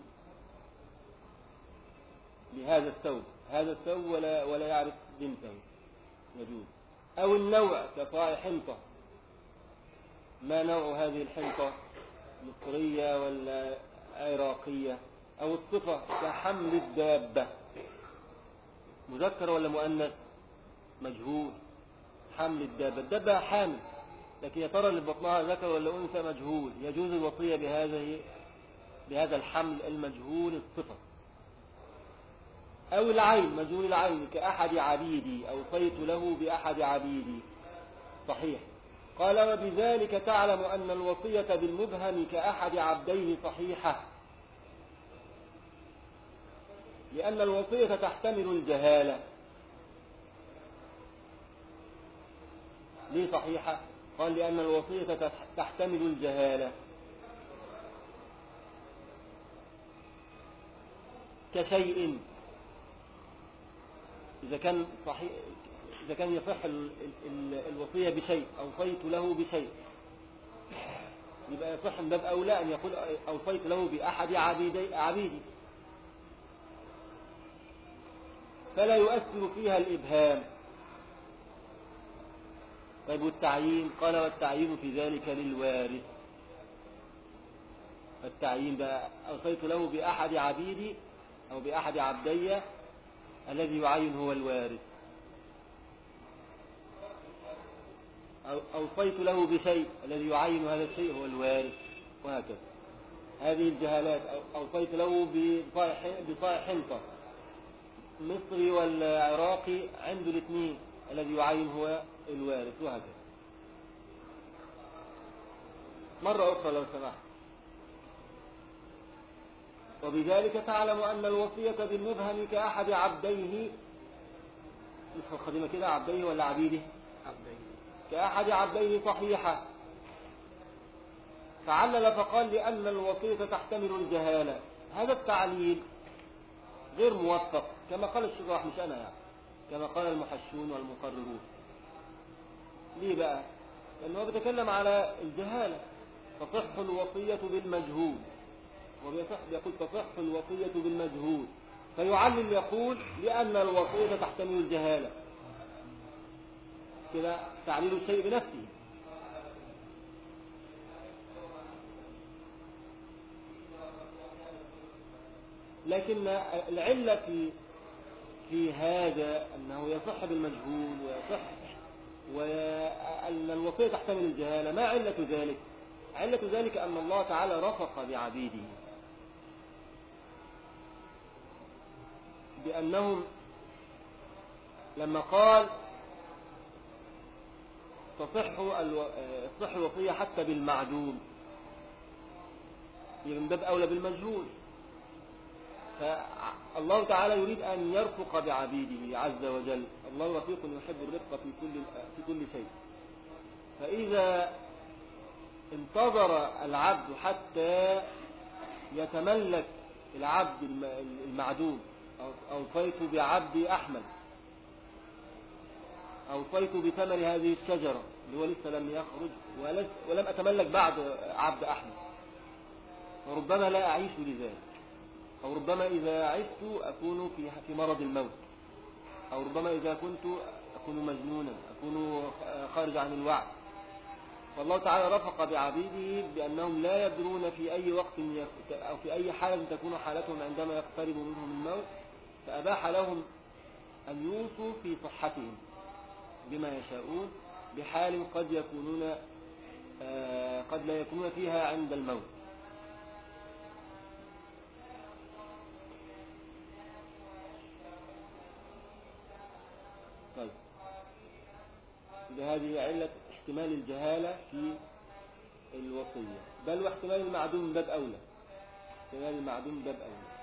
لهذا الثوب هذا الثوب ولا ولا يعرف جنسه يجوز أو النوع كفاء حنطة ما نوع هذه الحنطة مصرية ولا عراقية أو الصفة كحمل الدابة مذكر ولا مؤنث مجهول حمل الدابة الدابة حامل لكن يا ترى اللي بطنها ذكر ولا أنثى مجهول يجوز الوصية بهذه بهذا الحمل المجهول الصفة أو العين مجهول العين كأحد عبيدي أوصيت له بأحد عبيدي صحيح قال وبذلك تعلم أن الوصية بالمبهم كأحد عبديه صحيحة لأن الوصية تحتمل الجهالة ليه صحيحة قال لأن الوصية تحتمل الجهالة كشيء إذا كان صحيح إذا كان يصح ال- ال- الوصية بشيء أوصيت له بشيء يبقى يصح من باب أولى أن يقول أوصيت له بأحد عبيدي عبيدي فلا يؤثر فيها الإبهام طيب والتعيين قال والتعيين في ذلك للوارث التعيين بقى أوصيت له بأحد عبيدي أو بأحد عبدي الذي يعين هو الوارث أو أوصيت له بشيء الذي يعين هذا الشيء هو الوارث وهكذا هذه الجهالات أو- أوصيت له بصاع ح- بصاع حنطة مصري ولا عراقي عنده الاثنين الذي يعين هو الوارث وهكذا مرة أخرى لو سمحت وبذلك تعلم أن الوصية بالمبهم كأحد عبديه نسخة الخديمة كده عبديه ولا عبيده كأحد عبديه صحيحة فعلل فقال لأن الوصية تحتمل الجهالة هذا التعليل غير موفق كما قال الشراح مش أنا يعني كما قال المحشون والمقررون ليه بقى لأنه هو بيتكلم على الجهالة تصح الوصية بالمجهول وبيصح يقول تصح الوصية بالمجهول فيعلل يقول لأن الوصية تحتمل الجهالة كده تعليل الشيء بنفسه لكن العلة في في هذا أنه يصح بالمجهول ويصح وأن الوصية تحتمل الجهالة ما علة ذلك علة ذلك أن الله تعالى رفق بعبيده بأنهم لما قال تصح الو... آه، تصح الوصية حتى بالمعدوم يبقى من باب أولى بالمجهول فالله تعالى يريد أن يرفق بعبيده عز وجل الله رفيق يحب الرفق في كل في كل شيء فإذا انتظر العبد حتى يتملك العبد الم- المعدوم أو- أوصيت بعبد أحمد أوصيت بثمر هذه الشجرة اللي هو لسه لم يخرج ولس- ولم أتملك بعد عبد أحمد وربما لا أعيش لذلك أو ربما إذا عشت أكون في في مرض الموت أو ربما إذا كنت أكون مجنونا أكون خارج عن الوعي فالله تعالى رفق بعبيده بأنهم لا يدرون في أي وقت يك- أو في أي حالة تكون حالتهم عندما يقترب منهم الموت فأباح لهم أن يوصوا في صحتهم بما يشاءون بحال قد يكونون آه، قد لا يكونون فيها عند الموت طيب هذه علة احتمال الجهالة في الوصية بل واحتمال المعدوم من باب أولى احتمال المعدوم من باب أولى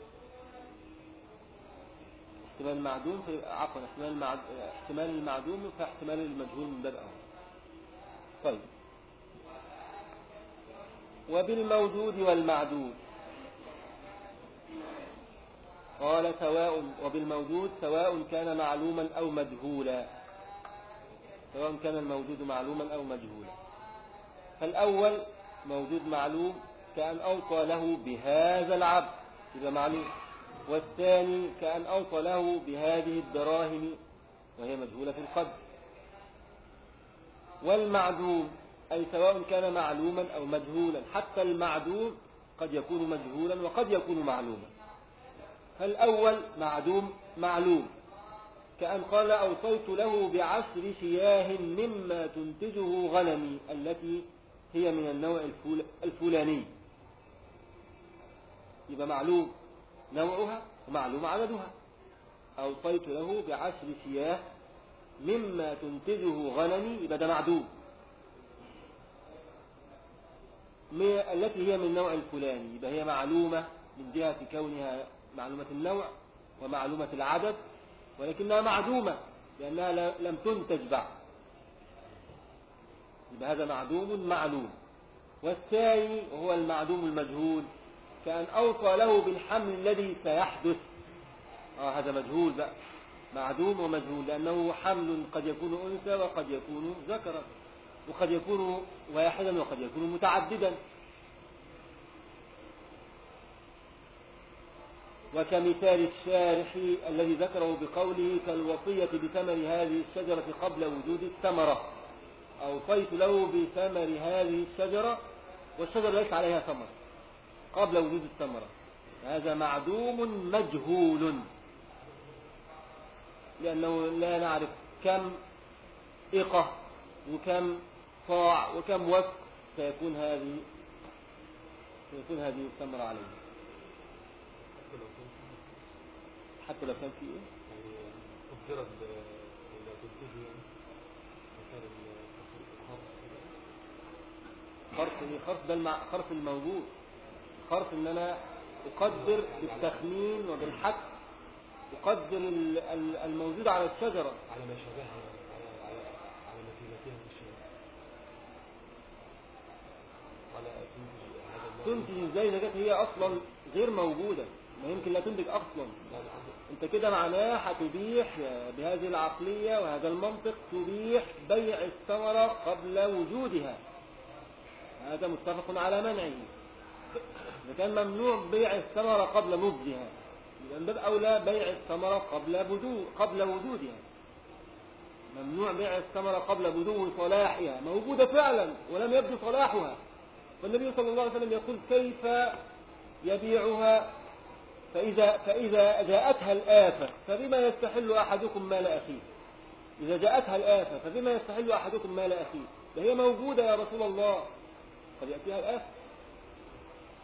احتمال المعدوم في عفوا احتمال المعد... احتمال المعدوم فاحتمال المجهول من باب أولى طيب وبالموجود والمعدود قال سواء وبالموجود سواء كان معلوما أو مجهولا سواء كان الموجود معلوما أو مجهولا فالأول موجود معلوم كأن أوصى له بهذا العبد إذا معلوم والثاني كأن أوصى له بهذه الدراهم وهي مجهولة في القدر والمعدوم أي سواء كان معلوما أو مجهولا حتى المعدوم قد يكون مجهولا وقد يكون معلوما فالأول معدوم معلوم كأن قال أوصيت له بعشر شياه مما تنتجه غنمي التي هي من النوع الفول الفلاني يبقى معلوم نوعها ومعلوم عددها أوصيت له بعشر شياه مما تنتجه غنمي يبقى ده معدوم م- التي هي من النوع الفلاني يبقى هي معلومة من جهة كونها معلومة النوع ومعلومة العدد ولكنها معدومة لأنها لا- لم تنتج بعد يبقى هذا معدوم معلوم والثاني وهو المعدوم المجهول كأن أوصى له بالحمل الذي سيحدث آه هذا مجهول بقى معدوم ومجهول لأنه حمل قد يكون أنثى وقد يكون ذكرا وقد يكون واحدا وقد يكون متعددا وكمثال الشارح الذي ذكره بقوله كالوصية بثمر هذه الشجرة قبل وجود الثمرة أوصيت له بثمر هذه الشجرة والشجرة ليس عليها ثمر قبل وجود الثمرة هذا معدوم مجهول لأنه لا نعرف كم إقة وكم صاع وكم وفق سيكون هذه سيكون هذه الثمرة عليه حتى لو كان حتى لو كان في في إيه؟ يعني قدرت إلى تنتجه يعني مثال الخرص خرص إيه؟ خرص ده المع... خرص الموجود خرص إن أنا أقدر بالتخمين وبالحد أقدر ال- ال- الموجود على الشجرة على ما شبهها على على على مثيلتها من الشيء على تنتج هذا النوع تنتج ازاي إذا كانت هي أصلا غير موجودة ما يمكن لا تنتج أصلا لا لا عندك انت كده معناه هتبيح بهذه العقلية وهذا المنطق تبيح بيع الثمرة قبل وجودها هذا متفق على منعه إذا كان ممنوع بيع الثمرة قبل نضجها يبقى من باب أولى بيع الثمرة قبل بدو قبل وجودها ممنوع بيع الثمرة قبل بدو صلاحها موجودة فعلا ولم يبدو صلاحها فالنبي صلى الله عليه وسلم يقول كيف يبيعها فإذا, فإذا جاءتها الآفة فبما يستحل أحدكم مال أخيه إذا جاءتها الآفة فبما يستحل أحدكم مال أخيه فهي موجودة يا رسول الله قد يأتيها الآفة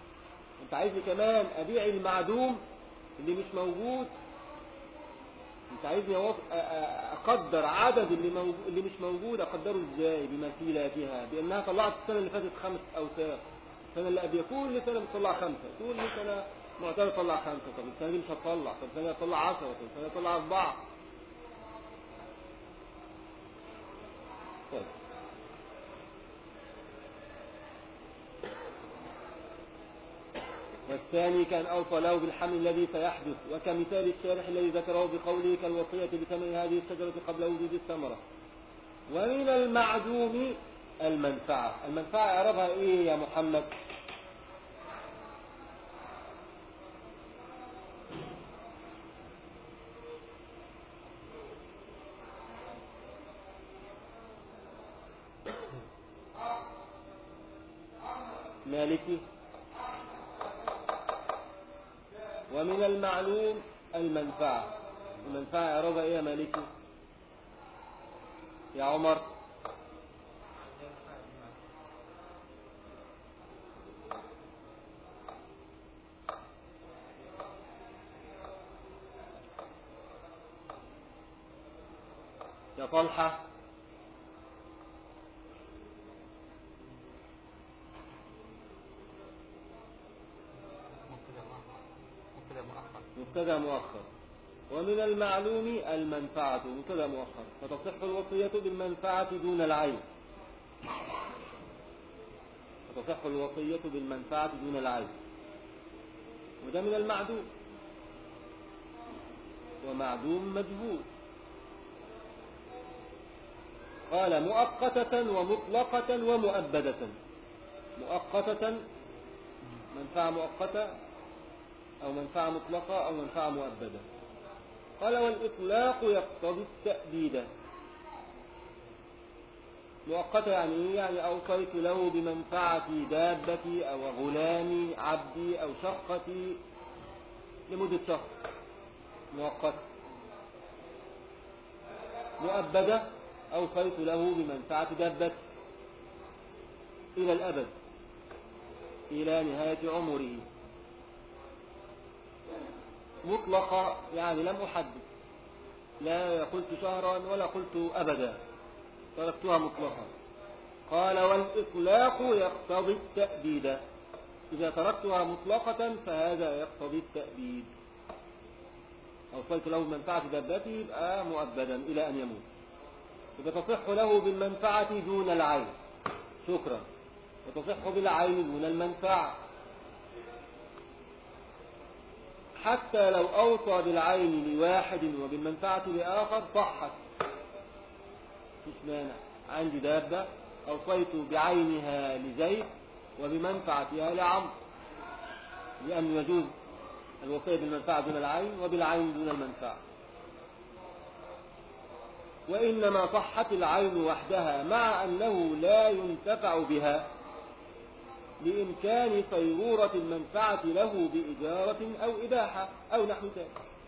أنت عايز كمان أبيع المعدوم اللي مش موجود انت عايزني أوص- أ- أ- اقدر عدد اللي موجود اللي مش موجود اقدره ازاي بمثيلاتها بانها طلعت السنه اللي فاتت خمس اوساخ السنه اللي قبلها كل سنه بتطلع خمسه كل سنه معتاد تطلع خمسه طب السنه دي مش هتطلع طب السنه دي هتطلع 10 طب السنه دي هتطلع اربعه طيب والثاني كان أوصى له بالحمل الذي سيحدث وكمثال الشارح الذي ذكره بقوله كالوصية بثمن هذه الشجرة قبل وجود الثمرة ومن المعدوم المنفعة المنفعة اعربها ايه يا محمد مالكي ومن المعلوم المنفعة المنفعة اعربها ايه يا مالكي يا عمر يا طلحة مبتدا مؤخر مبتدا مؤخر مبتدا مؤخر ومن المعلوم المنفعة مبتدا مؤخر فتصح الوصية بالمنفعة دون العين فتصح الوصية بالمنفعة دون العين وده من المعدوم ومعدوم مجهول قال مؤقتة ومطلقة ومؤبدة مؤقتة منفعة مؤقتة أو منفعة مطلقة أو منفعة مؤبدة قال والإطلاق يقتضي التأبيد مؤقتة يعني إيه؟ يعني أوصيت له بمنفعة دابتي أو غلامي عبدي أو شقتي لمدة شهر مؤقتة مؤبدة أوصيت له بمنفعة دابتي إلى الأبد إلى نهاية عمره مطلقة يعني لم أحدد لا قلت شهرا ولا قلت أبدا تركتها مطلقا قال والإطلاق يقتضي التأبيد إذا تركتها مطلقة فهذا يقتضي التأبيد أوصلت له بمنفعة دابته يبقى مؤبدا إلى أن يموت يبقى تصح له بالمنفعة دون العين شكرا وتصح بالعين دون المنفعة حتى لو أوصى بالعين لواحد وبالمنفعة لآخر صحت مش مانع عندي دابة أوصيت بعينها لزيد وبمنفعتها لعمرو لأن يجوز الوصية بالمنفعة دون العين وبالعين دون المنفعة وإنما صحت العين وحدها مع أنه لا ينتفع بها بإمكان صيرورة المنفعة له بإجارة أو إباحة أو نحو ذلك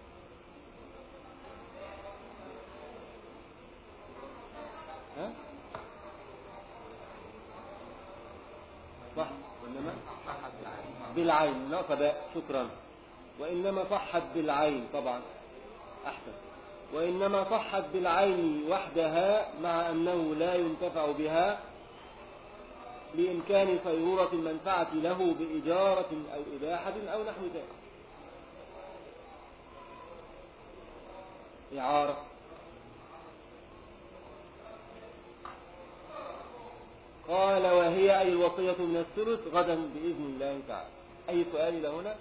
ها؟ صح وإنما بالعين نقص باء شكرا وإنما صحت بالعين طبعا أحسن وإنما صحت بالعين وحدها مع أنه لا ينتفع بها بإمكان صيرورة المنفعة له بإجارة أو إباحة أو نحو ذلك إعارة قال وهي أي الوصية من الثلث غدا بإذن الله تعالى أي سؤال إلى هنا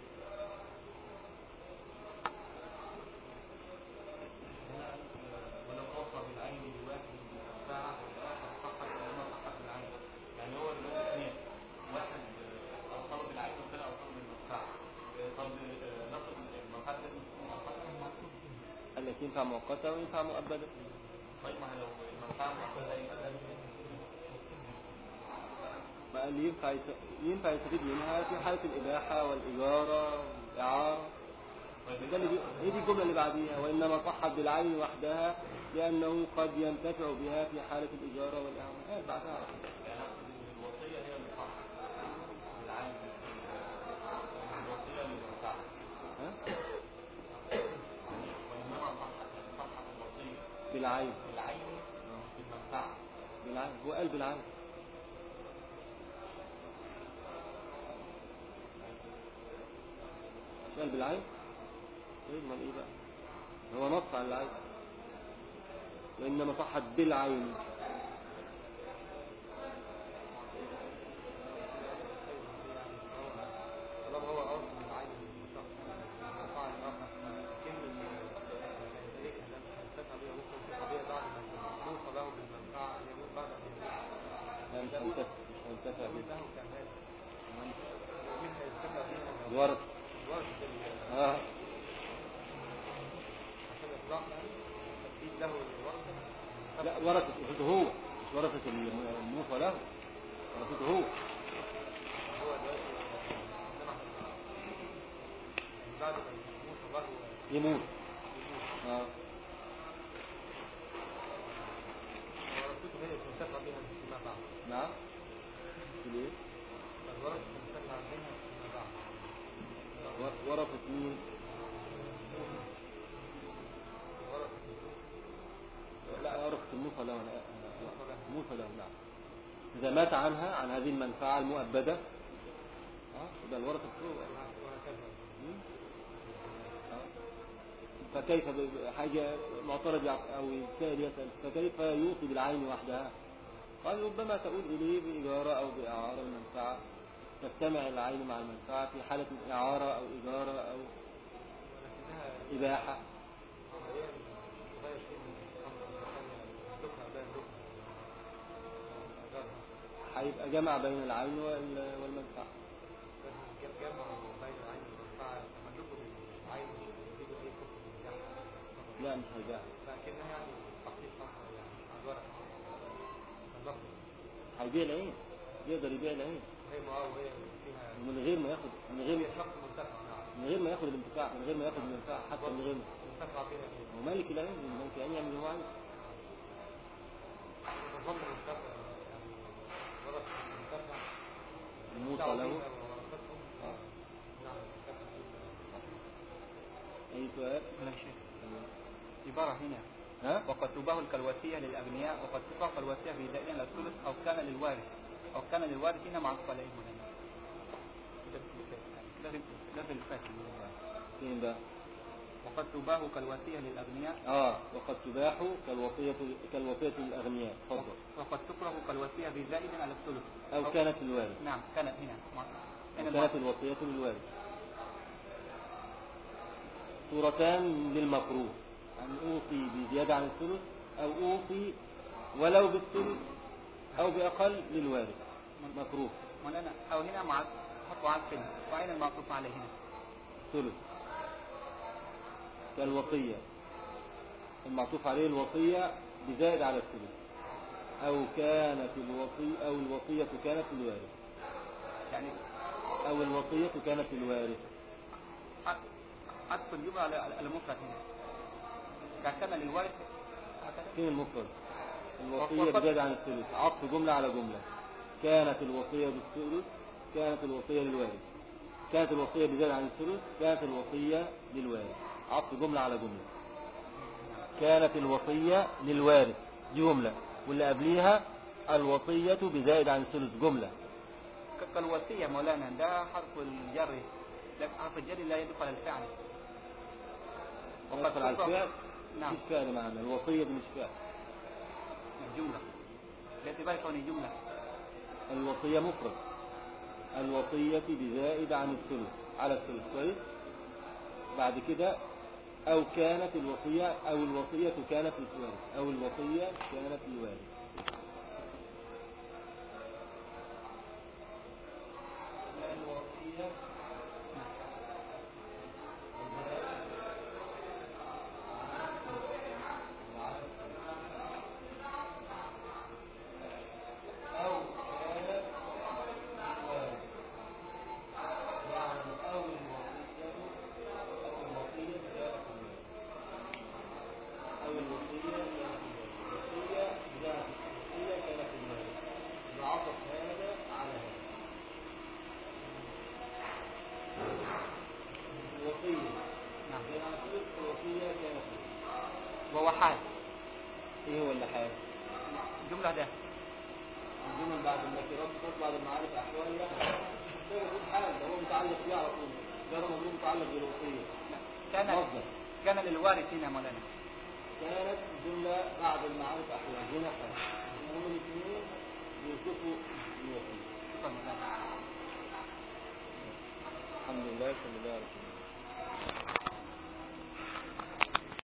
ولو اوصى بالعين لواحد بالمنفعه والاخر صحت وما صحت بالعين يعني هو دلوقتي اثنين واحد آه، اوصله بالعين والثاني اوصله بالمنفعه آه، طب آه، ناخد المنفعه لازم تكون مؤقته التي ينفع مؤقتة وينفع مؤبدة طيب ما هي لو المنفعه مؤقته يبقى ما قال لي ينفع يس- ينفع يستفيد منها في حالة الإباحة والإجارة والإعارة ده اللي بي... هي دي الجملة اللي بعديها وإنما صحت بالعين وحدها لأنه قد ينتفع بها في حالة الإجارة والإعارة آه بعدها على طول. يعني أقصد إن الوصيه هي اللي صح بالعين الوصيه للمنفعه ها؟ وانما صحت بالعين العين بالمنفعة بالعين هو قال بالعين مش قال بالعين طيب امال ايه بقى هو نص على العين وانما صحت بالعين طالما هو أصل من عين الشخص المنفعة الآخر فكل ذلك لم تنتفع بها ممكن في قضية بعد ما توصل له بالمنفعة أن يموت بعد أن يموت لا مش هنتفع مش هنتفع يموت بيه له كمال ومين هيستمع بها الورث الورث ال- اه عشان إطلاق تثبيت له الورثة لا ورثة ورثته هو مش ورثة الموصى له ورثته هو هو دلوقتي إنما بعد ما يموت الله يموت اه ورثته هي تنتفع بها فيما بعد نعم تقول ايه فالورثة تنتفع بها فيما بعد و- ورثة مين ورثة لا ورثة الموصى له لا موصى له نعم إذا مات عنها عن هذه المنفعة المؤبدة اه يبقى الورثة هو وهكذا مم. آه. فكيف حاجة معترض يع- أو سائل يسأل فكيف يوصي بالعين وحدها قال ربما تؤول إليه بإجارة أو بإعارة المنفعة تجتمع العين مع المنفعة في حالة إعارة أو إجارة أو ولكنها إباحة غير غير شيء من الخمر الثانية دكها بين دكها هيبقى جمع بين العين وال- والمنفعة جمع بين العين والمنفعة تملكه بالعين مش بيجيبوا أي كفر بالجحر لا مش هيباع لكنها يعني حقيقة يعني على الورق اللفظ هيبيع العين يقدر يبيع العين هي معاه وهي فيها من غير ما ياخد من غير هي شخص منتفع نعم من غير ما ياخد الانتفاع من غير ما ياخد الانتفاع حتى من غير ما منتفع بها هو مالك العين مالك العين يعمل اللي هو عايزه تظل منتفع يعني ورث منتفع الموصى دعوا له بها وورثتهم آه. نعم منتفع أي سؤال ولا شيء عبارة هنا ها وقد تباه كالوصية للأغنياء وقد تباه كالوصية في دائما على الثلث أو كان للوارث أو كان للوارث هنا معطوف عليه هنا ده في- ده في الفاتح فين بقى وقد تباه كالوصية للأغنياء اه وقد تباح كالوصية كالوصية للأغنياء تفضل وقد تكره كالوصية في زائد على الثلث أو كانت للوارث نعم كانت هنا مع- هنا أو كانت معطوف. الوصية للوارث صورتان للمكروه أن أوصي بزيادة عن الثلث أو أوصي ولو بالثلث أو بأقل للوارث مكروه مولانا أو هنا مع حطوا على الكلمة وأين المعطوف عليه هنا ثلث كالوصية المعطوف عليه الوصية بزائد على الثلث أو كانت الوصية أو الوصية كانت للوارث يعني أو الوصية كانت للوارث عطف الجملة على على المفرد هنا كان للوارث هكذا فين المفرد الوصية وقد- بزيادة عن الثلث عطف جملة على جملة كانت الوصية بالثلث كانت الوصية للوارث كانت الوصية بزيادة عن الثلث كانت الوصية للوارث عطف جملة على جملة كانت الوصية للوارث دي جملة واللي قبليها الوصية بزائد عن الثلث جملة ك- كالوصية مولانا ده حرف الجر لكن حرف الجر لا يدخل على الفعل يدخل على تطلق- الفعل نعم مش فعل معنا الوصية دي مش فعل جملة باعتبار كونه جملة الوصية مفرد الوصية بزائد عن الثلث على الثلث كويس بعد كده أو كانت الوصية أو الوصية كانت للوارث أو الوصية كانت للوارث الوصية أو كانت للوارث يعني أو الوصية أو الوصية كانت للوارث أو الوصية كانت للوارث الوصية ذات الوصية كانت للوارث يعطف هذا على هذا الوصية نعم يعني الوصية كانت للوارث وهو حال ايه هو اللي حال الجملة ده الجمل بعد النكرات صوت بعد المعارف احوال لا ده موجود حال ده هو متعلق بيه على طول ده موجود متعلق بالوصيه كان مصدر كان للوارث هنا مولانا كانت جملة بعد المعارف أحوال هنا حال هم الاثنين بيوصفوا الوصية شكرا مولانا الحمد لله صلى الله عليه وسلم